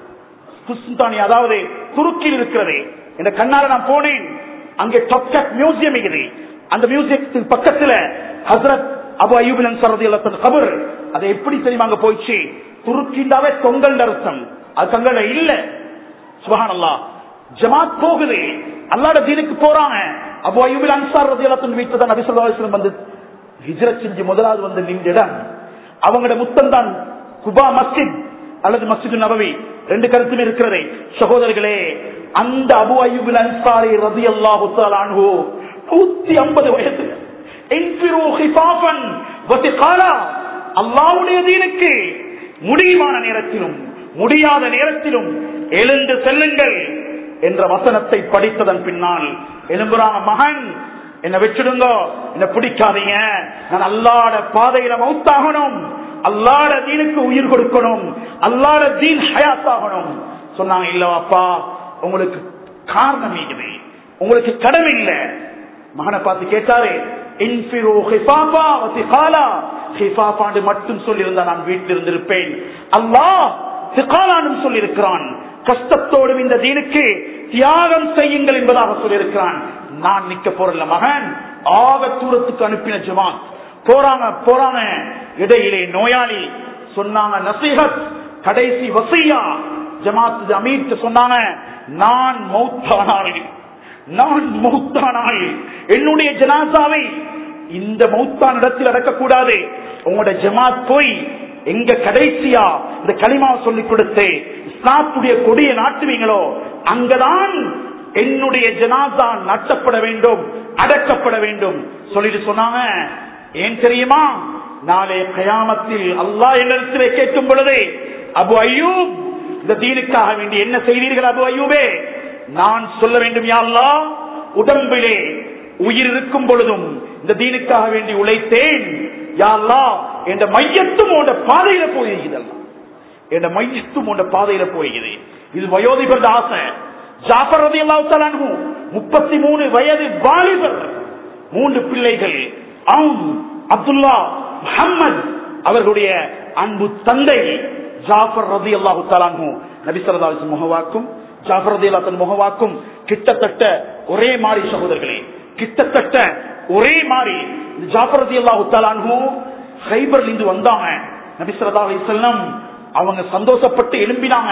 குஸ்தானி அதாவது துருக்கியில் இருக்கிறது இந்த கண்ணால நான் போனேன் அங்கே டொப்கட் மியூசியம் இருக்குது அந்த மியூசியத்தின் பக்கத்துல ஹசரத் அபு அய்யூபில் அன்சார் ரதி அல்லா தந்த கபர் அதை எப்படி தெரியுமா அங்க போயிடுச்சு துருக்கிண்டாவே தொங்கல் அர்த்தம் அது தங்கல இல்ல சுபஹான் அல்லா ஜமாத் போகுது அல்லாட தீனுக்கு போறாங்க அபு அய்யூபில் அன்சார் ரதி அல்லா தன் வீட்டு தான் நபி ஸல்லல்லாஹு அலைஹி வஸல்லம் வந்து ஹிஜ்ரத் செஞ்சு முதலாவது வந்து நின்ற இடம் அவங்களோட முத்தம் தான் குபா மஸ்ஜித் அல்லது மஸ்ஜித் நபவி ரெண்டு கருத்துமே இருக்கிறது சகோதரர்களே அந்த அபு அய்யூபில் அன்சாரி ரதி அல்லாஹு அன்ஹு நூத்தி ஐம்பது வயசு இன்ஃபிரு ஹிஃபாஃபன் வசிகாலா அல்லாஹ்வுடைய தீனுக்கு முடிவான நேரத்திலும் முடியாத நேரத்திலும் எழுந்து செல்லுங்கள் என்ற வசனத்தை படித்ததன் பின்னால் எழும்புறாங்க மகன் என்ன வச்சிடுங்க என்ன பிடிக்காதீங்க நான் அல்லாட பாதையில மௌத்தாகணும் அல்லாட தீனுக்கு உயிர் கொடுக்கணும் அல்லாட தீன் ஹயாத்தாகணும் சொன்னாங்க இல்ல அப்பா உங்களுக்கு காரணம் இருக்குது உங்களுக்கு கடமை இல்ல மகனை பார்த்து கேட்டாரு இன்ஃபிரு ஹிஃபாபா வசிகாலா ஹிஃபாபாண்டு மட்டும் சொல்லியிருந்தா நான் வீட்டில் இருந்திருப்பேன் அல்லாஹ் திகாலானும் சொல்லியிருக்கிறான் கஷ்டத்தோடும் இந்த தீனுக்கு தியாகம் செய்யுங்கள் என்பதாக சொல்லியிருக்கிறான் நான் நிக்க போறல மகன் ஆக தூரத்துக்கு அனுப்பின ஜமாத் போறாங்க போறாங்க இடையிலே நோயாளி சொன்னாங்க நசீகத் கடைசி வசையா ஜமாத் அமீர் சொன்னாங்க நான் மௌத்தானால் நான் மௌத்தானால் என்னுடைய ஜனாசாவை இந்த மௌத்தான் இடத்தில் அடக்கக்கூடாது உங்களோட ஜமாத் போய் எங்க கடைசியா இந்த களிமாவை சொல்லிக் கொடுத்து இஸ்லாத்துடைய கொடியை நாட்டுவீங்களோ அங்கதான் என்னுடைய ஜனாசா நட்டப்பட வேண்டும் அடக்கப்பட வேண்டும் சொல்லிட்டு சொன்னாங்க ஏன் தெரியுமா நாளை கயாமத்தில் அல்லாஹ் என்னிடத்திலே கேட்கும் பொழுது அபு ஐயூப் இந்த தீனுக்காக வேண்டி என்ன செய்தீர்கள் அபு ஐயூபே நான் சொல்ல வேண்டும் யா அல்லாஹ் உடம்பிலே உயிர் இருக்கும் பொழுதும் இந்த தீனுக்காக வேண்டி உழைத்தேன் யா அல்லாஹ் என்ற மையத்தும் உண்ட பாதையில போயிருக்கிறது என்ற மையத்தும் உண்ட பாதையில போயிருக்கிறது இது வயோதிபர் ஆசை ஜாஃபர் ரதி அல்லாஹு முப்பத்தி மூணு வயது வாலிபர் மூன்று பிள்ளைகள் அவுன் அப்துல்லா முஹம்மது அவர்களுடைய அன்பு தந்தை ஜாஃபர் ரதி அல்லாஹு தலான்ஹூ நபி சரதாலின் முகவாக்கும் ஜாஃபர் ரதி அல்லாத்தன் முகவாக்கும் கிட்டத்தட்ட ஒரே மாறி சகோதரர்களே கிட்டத்தட்ட ஒரே மாறி ஜாஃபர் ரதி அல்லாஹு தலான்ஹூ ஹைபர்ல இருந்து வந்தாங்க நபி சரதா அலிசல்லம் அவங்க சந்தோஷப்பட்டு எழும்பினாங்க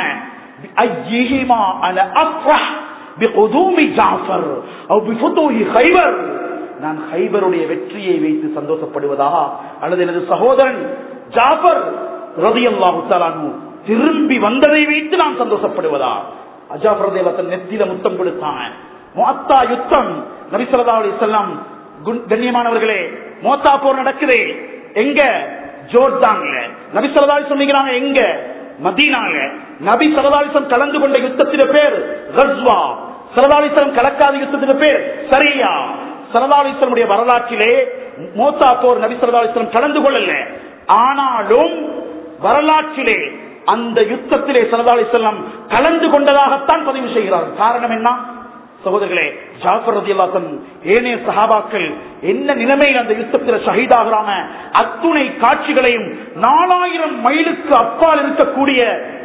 بأيهما أنا أفرح بقدوم جعفر أو بفتوح خيبر நான் ஹைபருடைய வெற்றியை வைத்து சந்தோஷப்படுவதா அல்லது எனது சகோதரன் ஜாபர் ரதி அல்லாஹு திரும்பி வந்ததை வைத்து நான் சந்தோஷப்படுவதா அஜாபர் ரதி அல்லா நெத்தில முத்தம் கொடுத்தாங்க மோத்தா யுத்தம் நபிசல்லா அலி செல்லாம் கண்ணியமானவர்களே மோத்தா போர் நடக்குது எங்க ஜோர்தான்ல நபிசல்லா சொன்னீங்க எங்க மதீனால நபி சரதாலிசம் கலந்து கொண்ட யுத்தத்தின பேர் ரஸ்வா சரதாலிசம் கலக்காத யுத்தத்தின பேர் சரியா சரதாலிசனுடைய வரலாற்றிலே மோத்தா போர் நபி சரதாலிசம் கலந்து கொள்ளல ஆனாலும் வரலாற்றிலே அந்த யுத்தத்திலே சரதாலிசல்லம் கலந்து கொண்டதாகத்தான் பதிவு செய்கிறார் காரணம் என்ன சகோதரர்களே ஜாஃபர் ரதி அல்லாத்தன் ஏனைய சஹாபாக்கள் என்ன நிலைமையில் அந்த யுத்தத்தில் ஷஹீதாகிறாங்க அத்துணை காட்சிகளையும் நாலாயிரம் மைலுக்கு அப்பால் இருக்கக்கூடிய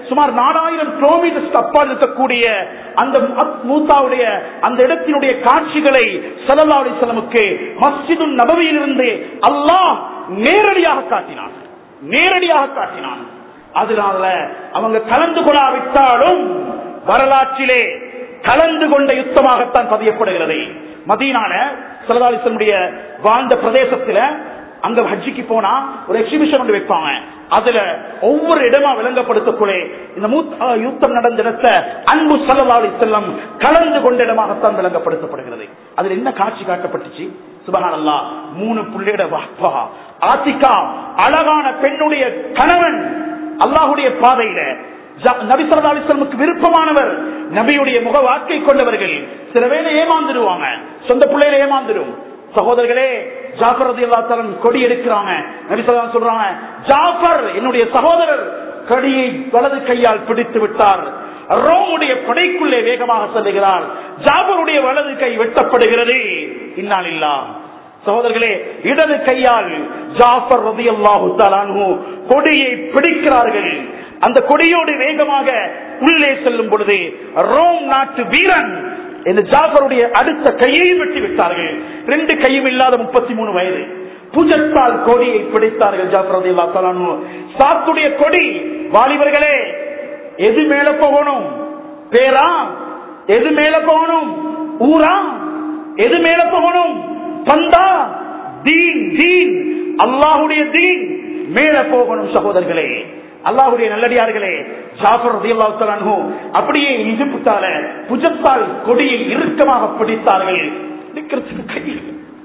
சுமார் நாலாயிரம் கிலோமீட்டர் அப்பால் இருக்கக்கூடிய அந்த மூத்தாவுடைய அந்த இடத்தினுடைய காட்சிகளை சல்லா அலிஸ்லமுக்கு மஸ்ஜிது நபவியிலிருந்து அல்லாஹ் நேரடியாக காட்டினான் நேரடியாக காட்டினான் அதனால அவங்க கலந்து கொள்ளாவிட்டாலும் வரலாற்றிலே கலந்து கொண்ட யுத்தமாகத்தான் பதியப்படுகிறது மதீனால சலதாலிசனுடைய வாழ்ந்த பிரதேசத்துல அங்க ஹஜ்ஜிக்கு போனா ஒரு எக்ஸிபிஷன் ஒன்று வைப்பாங்க அதுல ஒவ்வொரு இடமா விளங்கப்படுத்தக்குள்ளே இந்த யுத்தம் நடந்த இடத்துல அன்பு சலதாலி செல்லம் கலந்து கொண்ட இடமாகத்தான் விளங்கப்படுத்தப்படுகிறது அதுல என்ன காட்சி காட்டப்பட்டுச்சு சுபகானல்லா மூணு புள்ளிட வாப்பா ஆத்திகா அழகான பெண்ணுடைய கணவன் அல்லாஹுடைய பாதையில நபி சல்லாஸ்லமுக்கு விருப்பமானவர் நபியுடைய முக வாக்கை கொண்டவர்கள் சில வேலை ஏமாந்துடுவாங்க சொந்த பிள்ளையில ஏமாந்துடும் சகோதரர்களே ஜாஃபர் ரதி அல்லா கொடி எடுக்கிறாங்க நபி சொல்லா சொல்றாங்க ஜாஃபர் என்னுடைய சகோதரர் கொடியை வலது கையால் பிடித்து விட்டார் ரோமுடைய படைக்குள்ளே வேகமாக செல்லுகிறார் ஜாபருடைய வலது கை வெட்டப்படுகிறது இன்னால் இல்லா சகோதரர்களே இடது கையால் ஜாஃபர் ரதி அல்லாஹு கொடியை பிடிக்கிறார்கள் அந்த கொடியோடு வேகமாக உள்ளே செல்லும் பொழுது ரோம் நாட்டு வீரன் இந்த ஜாஃபருடைய அடுத்த கையையும் வெட்டி விட்டார்கள் ரெண்டு கையும் இல்லாத முப்பத்தி மூணு வயது புஜத்தால் கொடியை பிடித்தார்கள் ஜாஃபர் ரதி அல்லா சாத்துடைய கொடி வாலிபர்களே எது மேல போகணும் பேரா எது மேல போகணும் ஊரா எது மேல போகணும் பந்தா தீன் தீன் அல்லாஹுடைய தீன் மேல போகணும் சகோதரர்களே அல்லாஹுடைய நல்லடியார்களே ஜாஃபர் ரதியல்லாஹு அப்படியே இஜிப்தால புஜத்தால் கொடியை இறுக்கமாக பிடித்தார்கள் நிக்கிறதுக்கு கையில்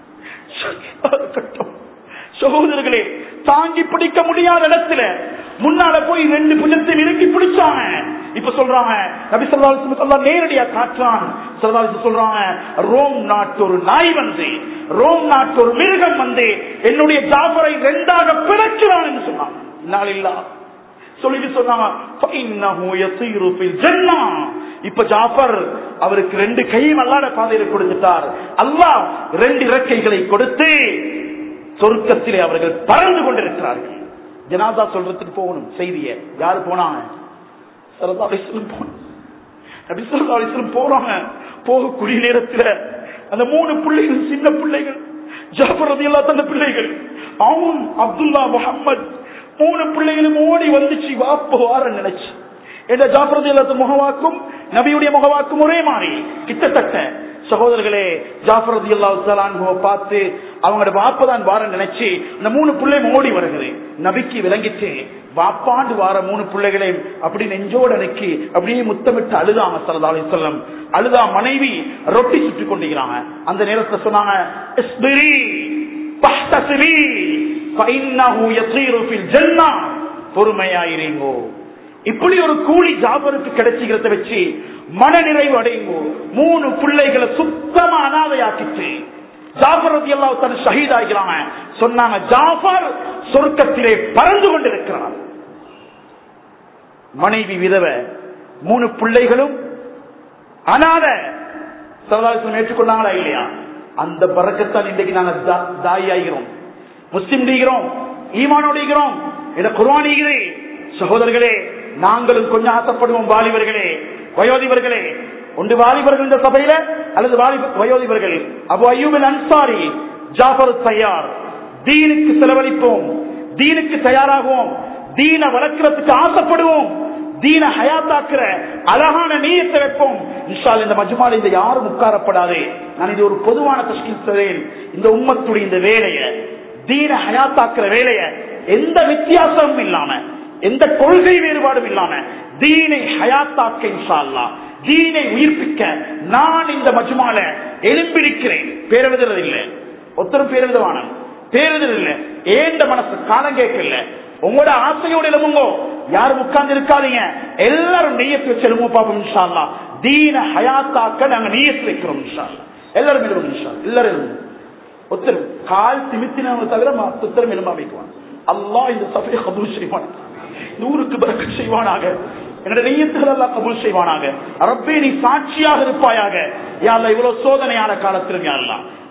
கட்டம் சகோதரர்களே தாங்கி பிடிக்க முடியாத இடத்துல முன்னால போய் ரெண்டு புஜத்தை நெருக்கி பிடிச்சாங்க இப்ப சொல்றாங்க நபி சொல்லா நேரடியா காட்டுறான் சொல்றாங்க ரோம் நாட்டு ஒரு நாய் வந்து ரோம் நாட்டு ஒரு மிருகம் வந்து என்னுடைய ஜாபரை ரெண்டாக பிறக்கிறான் என்று சொன்னான் நாளில்லா சொல்லிட்டு சொன்னாங்க இப்ப ஜாஃபர் அவருக்கு ரெண்டு கையும் அல்லாத பாதையில கொடுத்துட்டார் அல்லாஹ் ரெண்டு இறக்கைகளை கொடுத்து சொர்க்கத்திலே அவர்கள் பறந்து கொண்டிருக்கிறார்கள் ஜனாதா சொல்றதுக்கு போகணும் செய்திய யாரு போனாங்க போறாங்க போகக்கூடிய நேரத்தில் அந்த மூணு பிள்ளைகள் சின்ன பிள்ளைகள் ஜாஃபர் ரதி அல்லா தந்த பிள்ளைகள் அவன் அப்துல்லா முகமது மூணு பிள்ளைகளும் ஓடி வந்துச்சு வாப்ப வார நினைச்சு என்ற ஜாஃபரதி அல்லது முகவாக்கும் நபியுடைய முகவாக்கும் ஒரே மாதிரி கிட்டத்தட்ட சகோதரர்களே ஜாஃபரதி அல்லா பார்த்து அவங்களோட வாப்பதான் வார நினைச்சு இந்த மூணு பிள்ளையும் ஓடி வருகிறது நபிக்கு விளங்கிட்டு வாப்பாண்டு வார மூணு பிள்ளைகளையும் அப்படி நெஞ்சோடு அணைக்கி அப்படியே முத்தமிட்டு அழுதாங்க சல்லா செல்லம் அழுதா மனைவி ரொட்டி சுற்றி கொண்டிருக்கிறாங்க அந்த நேரத்தில் சொன்னாங்க பொறுமையாயிருங்கோ இப்படி ஒரு கூலி ஜாபருக்கு கிடைச்சிக்கிறத வச்சு மன நிறைவு அடையுங்கோ மூணு பிள்ளைகளை சுத்தமா அனாதையாக்கிட்டு ஜாஃபர் ரதி அல்லா தன் ஷஹீத் ஆகிறாங்க சொன்னாங்க ஜாஃபர் சொர்க்கத்திலே பறந்து கொண்டிருக்கிறார் மனைவி விதவ மூணு பிள்ளைகளும் அனாத சரதாசனம் ஏற்றுக்கொண்டாங்களா இல்லையா அந்த பறக்கத்தான் இன்றைக்கு நாங்க தாய் ஆகிறோம் முஸ்லிம் நீகிறோம் ஈமானோடுகிறோம் என குர்வானிகிறே சகோதரர்களே நாங்களும் கொஞ்சம் ஆசைப்படுவோம் வாலிபர்களே வயோதிபர்களே ஒன்று வாலிபர்கள் இந்த சபையில அல்லது வயோதிபர்கள் அபு ஐயூபின் அன்சாரி ஜாஃபர் தயார் தீனுக்கு செலவழிப்போம் தீனுக்கு தயாராகுவோம் தீன வளர்க்கிறதுக்கு ஆசைப்படுவோம் தீன ஹயாத்தாக்குற அழகான நீயத்தை வைப்போம் இன்ஷால் இந்த மஜ்மால இந்த யாரும் உட்காரப்படாது நான் இது ஒரு பொதுவான தஷ்கில் சொல்றேன் இந்த உம்மத்துடைய இந்த வேலைய தீன ஹயாத்தாக்குற வேலைய எந்த வித்தியாசமும் இல்லாம எந்த கொள்கை வேறுபாடும் இல்லாம தீனை ஹயாத்தாக்க இன்ஷா அல்லா தீனை உயிர்ப்பிக்க நான் இந்த மஜ்மால எலும்பிருக்கிறேன் பேரெழுதுறது இல்லை ஒத்தரும் பேரெழுதுவான பேரெழுதுறது இல்லை ஏந்த மனசு காலம் கேட்கல உங்களோட ஆசையோட எழுமுங்கோ யாரும் உட்கார்ந்து இருக்காதீங்க எல்லாரும் நெய்யத்து வச்சு எழுமோ பாப்போம் இன்ஷா அல்லா தீன ஹயாத்தாக்க நாங்க நெய்யத்து வைக்கிறோம் இன்ஷா அல்லா எல்லாரும் எழுவும் இன்ஷா எல்லாரும் எழுவும் ஒத்தரும் கால் திமித்தினவங்க தவிர மொத்தரும் எழுமா வைக்குவான் அல்லாஹ் இந்த சபையை கபூல் செய்வான் நூறுக்கு பறக்க செய்வானாக என்னோட நெய்யத்துகள் எல்லாம் கபூல் செய்வானாக ரப்பே நீ சாட்சியாக இருப்பாயாக யாழ்லா இவ்வளவு சோதனையான காலத்திலும் யாழ்லா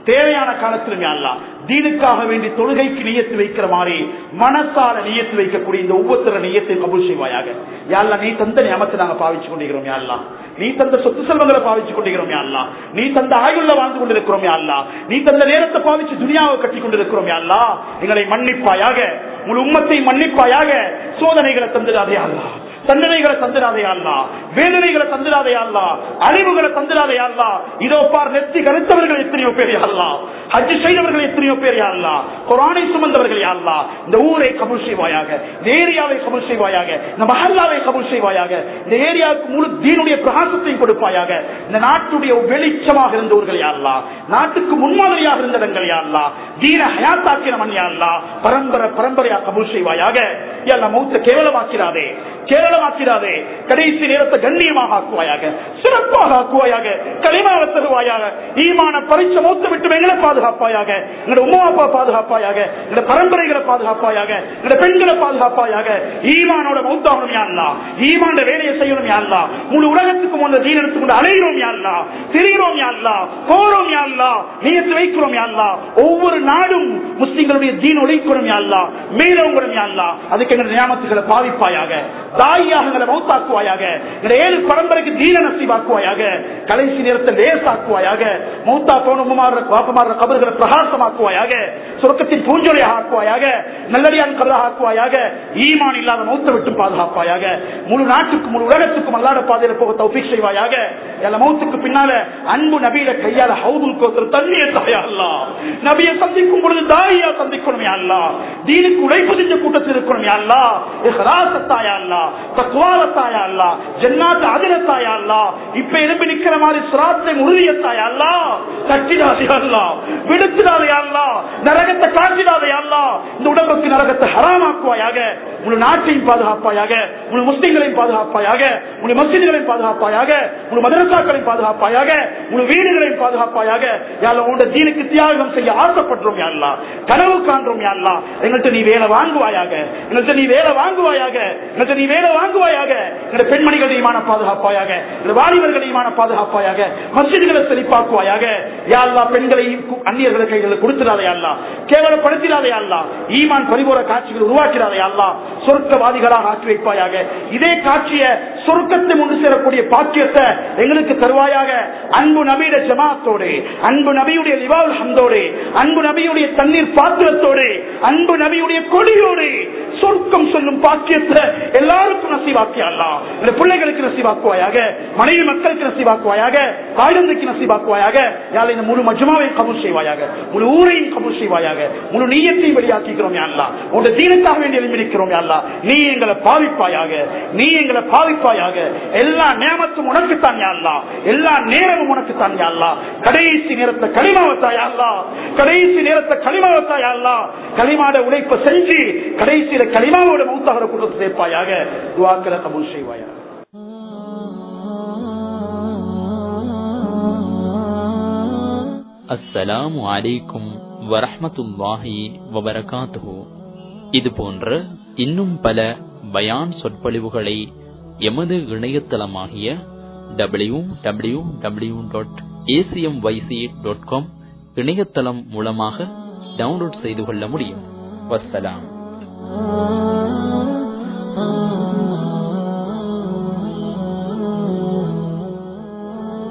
தேவையான காலத்திலும் யாழ்லா தீனுக்காக வேண்டி தொழுகைக்கு நியத்து வைக்கிற மாதிரி மனசால நியத்து வைக்கக்கூடிய இந்த ஒவ்வொருத்தர நியத்தை கபூல் செய்வாயாக யாழ்லா நீ தந்த நியமத்தை நாங்க பாவிச்சு கொண்டிருக்கிறோம் யாழ்லா நீ தந்த சொத்து செல்வங்களை பாவிச்சு கொண்டிருக்கிறோம் யாழ்லா நீ தந்த ஆயுள்ள வாழ்ந்து கொண்டிருக்கிறோம் யாழ்லா நீ தந்த நேரத்தை பாவிச்சு துனியாவை கட்டி கொண்டிருக்கிறோம் யாழ்லா எங்களை மன்னிப்பாயாக முழு உம்மத்தை மன்னிப்பாயாக சோதனைகளை தந்துடாதே அல்லா தண்டனைகளை தந்துடாதே அல்லா வேதனைகளை தந்துடாதே அல்லா அழிவுகளை தந்துடாதே அல்லா இதோ பார் நெத்தி கருத்தவர்கள் எத்தனையோ பேர் அல்லா ஹஜ் செய்தவர்கள் எத்தனையோ பேர் அல்லா குரானை சுமந்தவர்கள் அல்லா இந்த ஊரை கபுல் செய்வாயாக இந்த ஏரியாவை கபுல் செய்வாயாக இந்த மஹல்லாவை கபுல் செய்வாயாக இந்த ஏரியாவுக்கு முழு தீனுடைய பிரகாசத்தை கொடுப்பாயாக இந்த நாட்டுடைய வெளிச்சமாக இருந்தவர்கள் யாழ்லா நாட்டுக்கு முன்மாதிரியாக இருந்தவர்கள் யாழ்லா தீன ஹயாத்தாக்கின மண் யாழ்லா பரம்பரை பரம்பரையா கபூல் செய்வாயாக எல்லா மௌத்த கேவலமாக்கிறாதே கேவலமாக்கிறாதே கடைசி நேரத்தை கண்ணியமாக ஆக்குவாயாக சிறப்பாக ஆக்குவாயாக களிமாவை தருவாயாக ஈமான பரிச்ச மௌத்த விட்டு எங்களை பாதுகாப்பாயாக எங்களோட உமா அப்பா பாதுகாப்பாயாக எங்களோட பரம்பரைகளை பாதுகாப்பாயாக எங்களோட பெண்களை பாதுகாப்பாயாக ஈமானோட மௌத்தாகணும் யாழ்லா ஈமாண்ட வேலையை செய்யணும் யாழ்லா முழு உலகத்துக்கு முன்ன தீன் எடுத்துக்கொண்டு அலைகிறோம் யாழ்லா திரிகிறோம் யாழ்லா போறோம் யாழ்லா நியத்து வைக்கிறோம் யாழ்லா ஒவ்வொரு நாடும் முஸ்லிம்களுடைய தீன் உழைக்கணும் யாழ்லா மேலவங்களும் யாழ்லா அதுக்கு எங்கள் நியாமத்துகளை பாவிப்பாயாக தாயாக எங்களை மௌத்தாக்குவாயாக எங்களை ஏழு பரம்பரைக்கு தீன நசீவாக்குவாயாக கடைசி நேரத்தை லேசாக்குவாயாக மௌத்தா போனமாற பாப்பமாற கபர்களை பிரகாசமாக்குவாயாக சுரக்கத்தின் பூஞ்சொலியாக ஆக்குவாயாக நல்லடியான் கபராக ஆக்குவாயாக ஈமான் இல்லாத மௌத்த விட்டு பாதுகாப்பாயாக முழு நாட்டுக்கும் முழு உலகத்துக்கும் அல்லாத பாதையில போக தௌபிக் செய்வாயாக எல்லா மௌத்துக்கு பின்னால அன்பு நபியில கையால ஹவுதுல் கோத்திர தண்ணியை தாயா அல்லா நபியை சந்திக்கும் பொழுது தாரியா சந்திக்கணும் அல்லா தீனுக்கு உழைப்பு செஞ்ச கூட்டத்தில் இருக்கணும் அல்லா இஹ்ராசத்தாயா அல்லா தக்குவாலத்தாயா அல்லா ஜன்னாத் அதிரத்தாயா அல்லா இப்ப எழுப்பி நிக்கிற மாதிரி சிராத்தை உறுதியத்தாயா அல்லா கட்டிடாதே அல்லா விடுத்துடாதே அல்லா நரகத்தை காட்டிடாதே அல்லா இந்த உடம்புக்கு நரகத்தை ஹராமாக்குவாயாக முழு நாட்டையும் பாதுகாப்பாயாக முழு முஸ்லிம்களையும் பாதுகாப்பாயாக முழு மசிதிகளையும் பாதுகாப்பாயாக முழு மதரசாக்களையும் பாதுகாப்பாயாக முழு வீடுகளையும் பாதுகாப்பாயாக யாழ்லா உங்களோட தீனுக்கு தியாகம் செய்ய ஆசைப்படுறோம் யாழ்லா கனவு காண்றோம் யாழ்லா எங்கள்கிட்ட நீ வேலை வாங்குவாயாக எங்கள்கிட்ட நீ வேலை வாங்குவாயாக எங்கள்கிட்ட நீ வேலை வாங்குவாயாக எங்களுடைய பெண்மணிகளையுமான பாதுகாப்பாயாக எங்களுடைய வாலிபர்களையுமான பாதுகாப்பாயாக மசிதிகளை செழிப்பாக்குவாயாக யாழ்லா பெண்களையும் அந்நியர்கள் கைகளில் கொடுத்துடாதே அல்லா கேவலப்படுத்திடாதே அல்லா ஈமான் பரிபூர காட்சிகள் உருவாக்கிறாதே அல்லா சொர்க்கவாதிகளாக ஆக்கி வைப்பாயாக இதே காட்சிய சொர்க்கத்தை முன் சேரக்கூடிய பாக்கியத்தை எங்களுக்கு தருவாயாக அன்பு நபியுடைய ஜமாத்தோடு அன்பு நபியுடைய லிவால் ஹந்தோடு அன்பு நபியுடைய தண்ணீர் பாத்திரத்தோடு அன்பு நபியுடைய கொடியோடு சொர்க்கம் சொல்லும் பாக்கியத்தை எல்லாருக்கும் நசீவாக்கியல்லா இந்த பிள்ளைகளுக்கு நசீவாக்குவாயாக மனைவி மக்களுக்கு நசீவாக்குவாயாக தாயந்தைக்கு நசீவாக்குவாயாக யாழ் இந்த முழு மஜ்மாவை கபூல் செய்வாயாக முழு ஊரையும் கபூல் செய்வாயாக முழு நீயத்தையும் வெளியாக்கிக்கிறோம் யாழ்லா உங்க தீனுக்காக வேண்டி எழுந்திருக்கிறோம் யாழ்லா நீ எங்களை பாவிப்பாயாக நீ எங்களை பாவிப்பாயாக எல்லா நேமத்தும் உனக்குத்தான் யாழ்லா எல்லா நேரமும் உனக்குத்தான் யாழ்லா கடைசி நேரத்தை களிமாவத்தா யாழ்லா கடைசி நேரத்தை களிமாவத்தா யாழ்லா களிமாட உழைப்ப செஞ்சு கடைசியில களிமாவோட மூத்தாகிற கூட்டத்தை சேர்ப்பாயாக துவாக்களை கபூல் செய்வாயாக அஸ்ஸலாமு அலைக்கும் வரஹ்மத்துல்லாஹி வபரகாத்துஹு இது போன்ற இன்னும் பல பயான் சொற்பொழிவுகளை எமது இணையதளமாகிய W W W dot ACM YC dot com இணையதளம் மூலமாக டவுன்லோட் செய்து கொள்ள முடியும் வஸ்ஸலாம்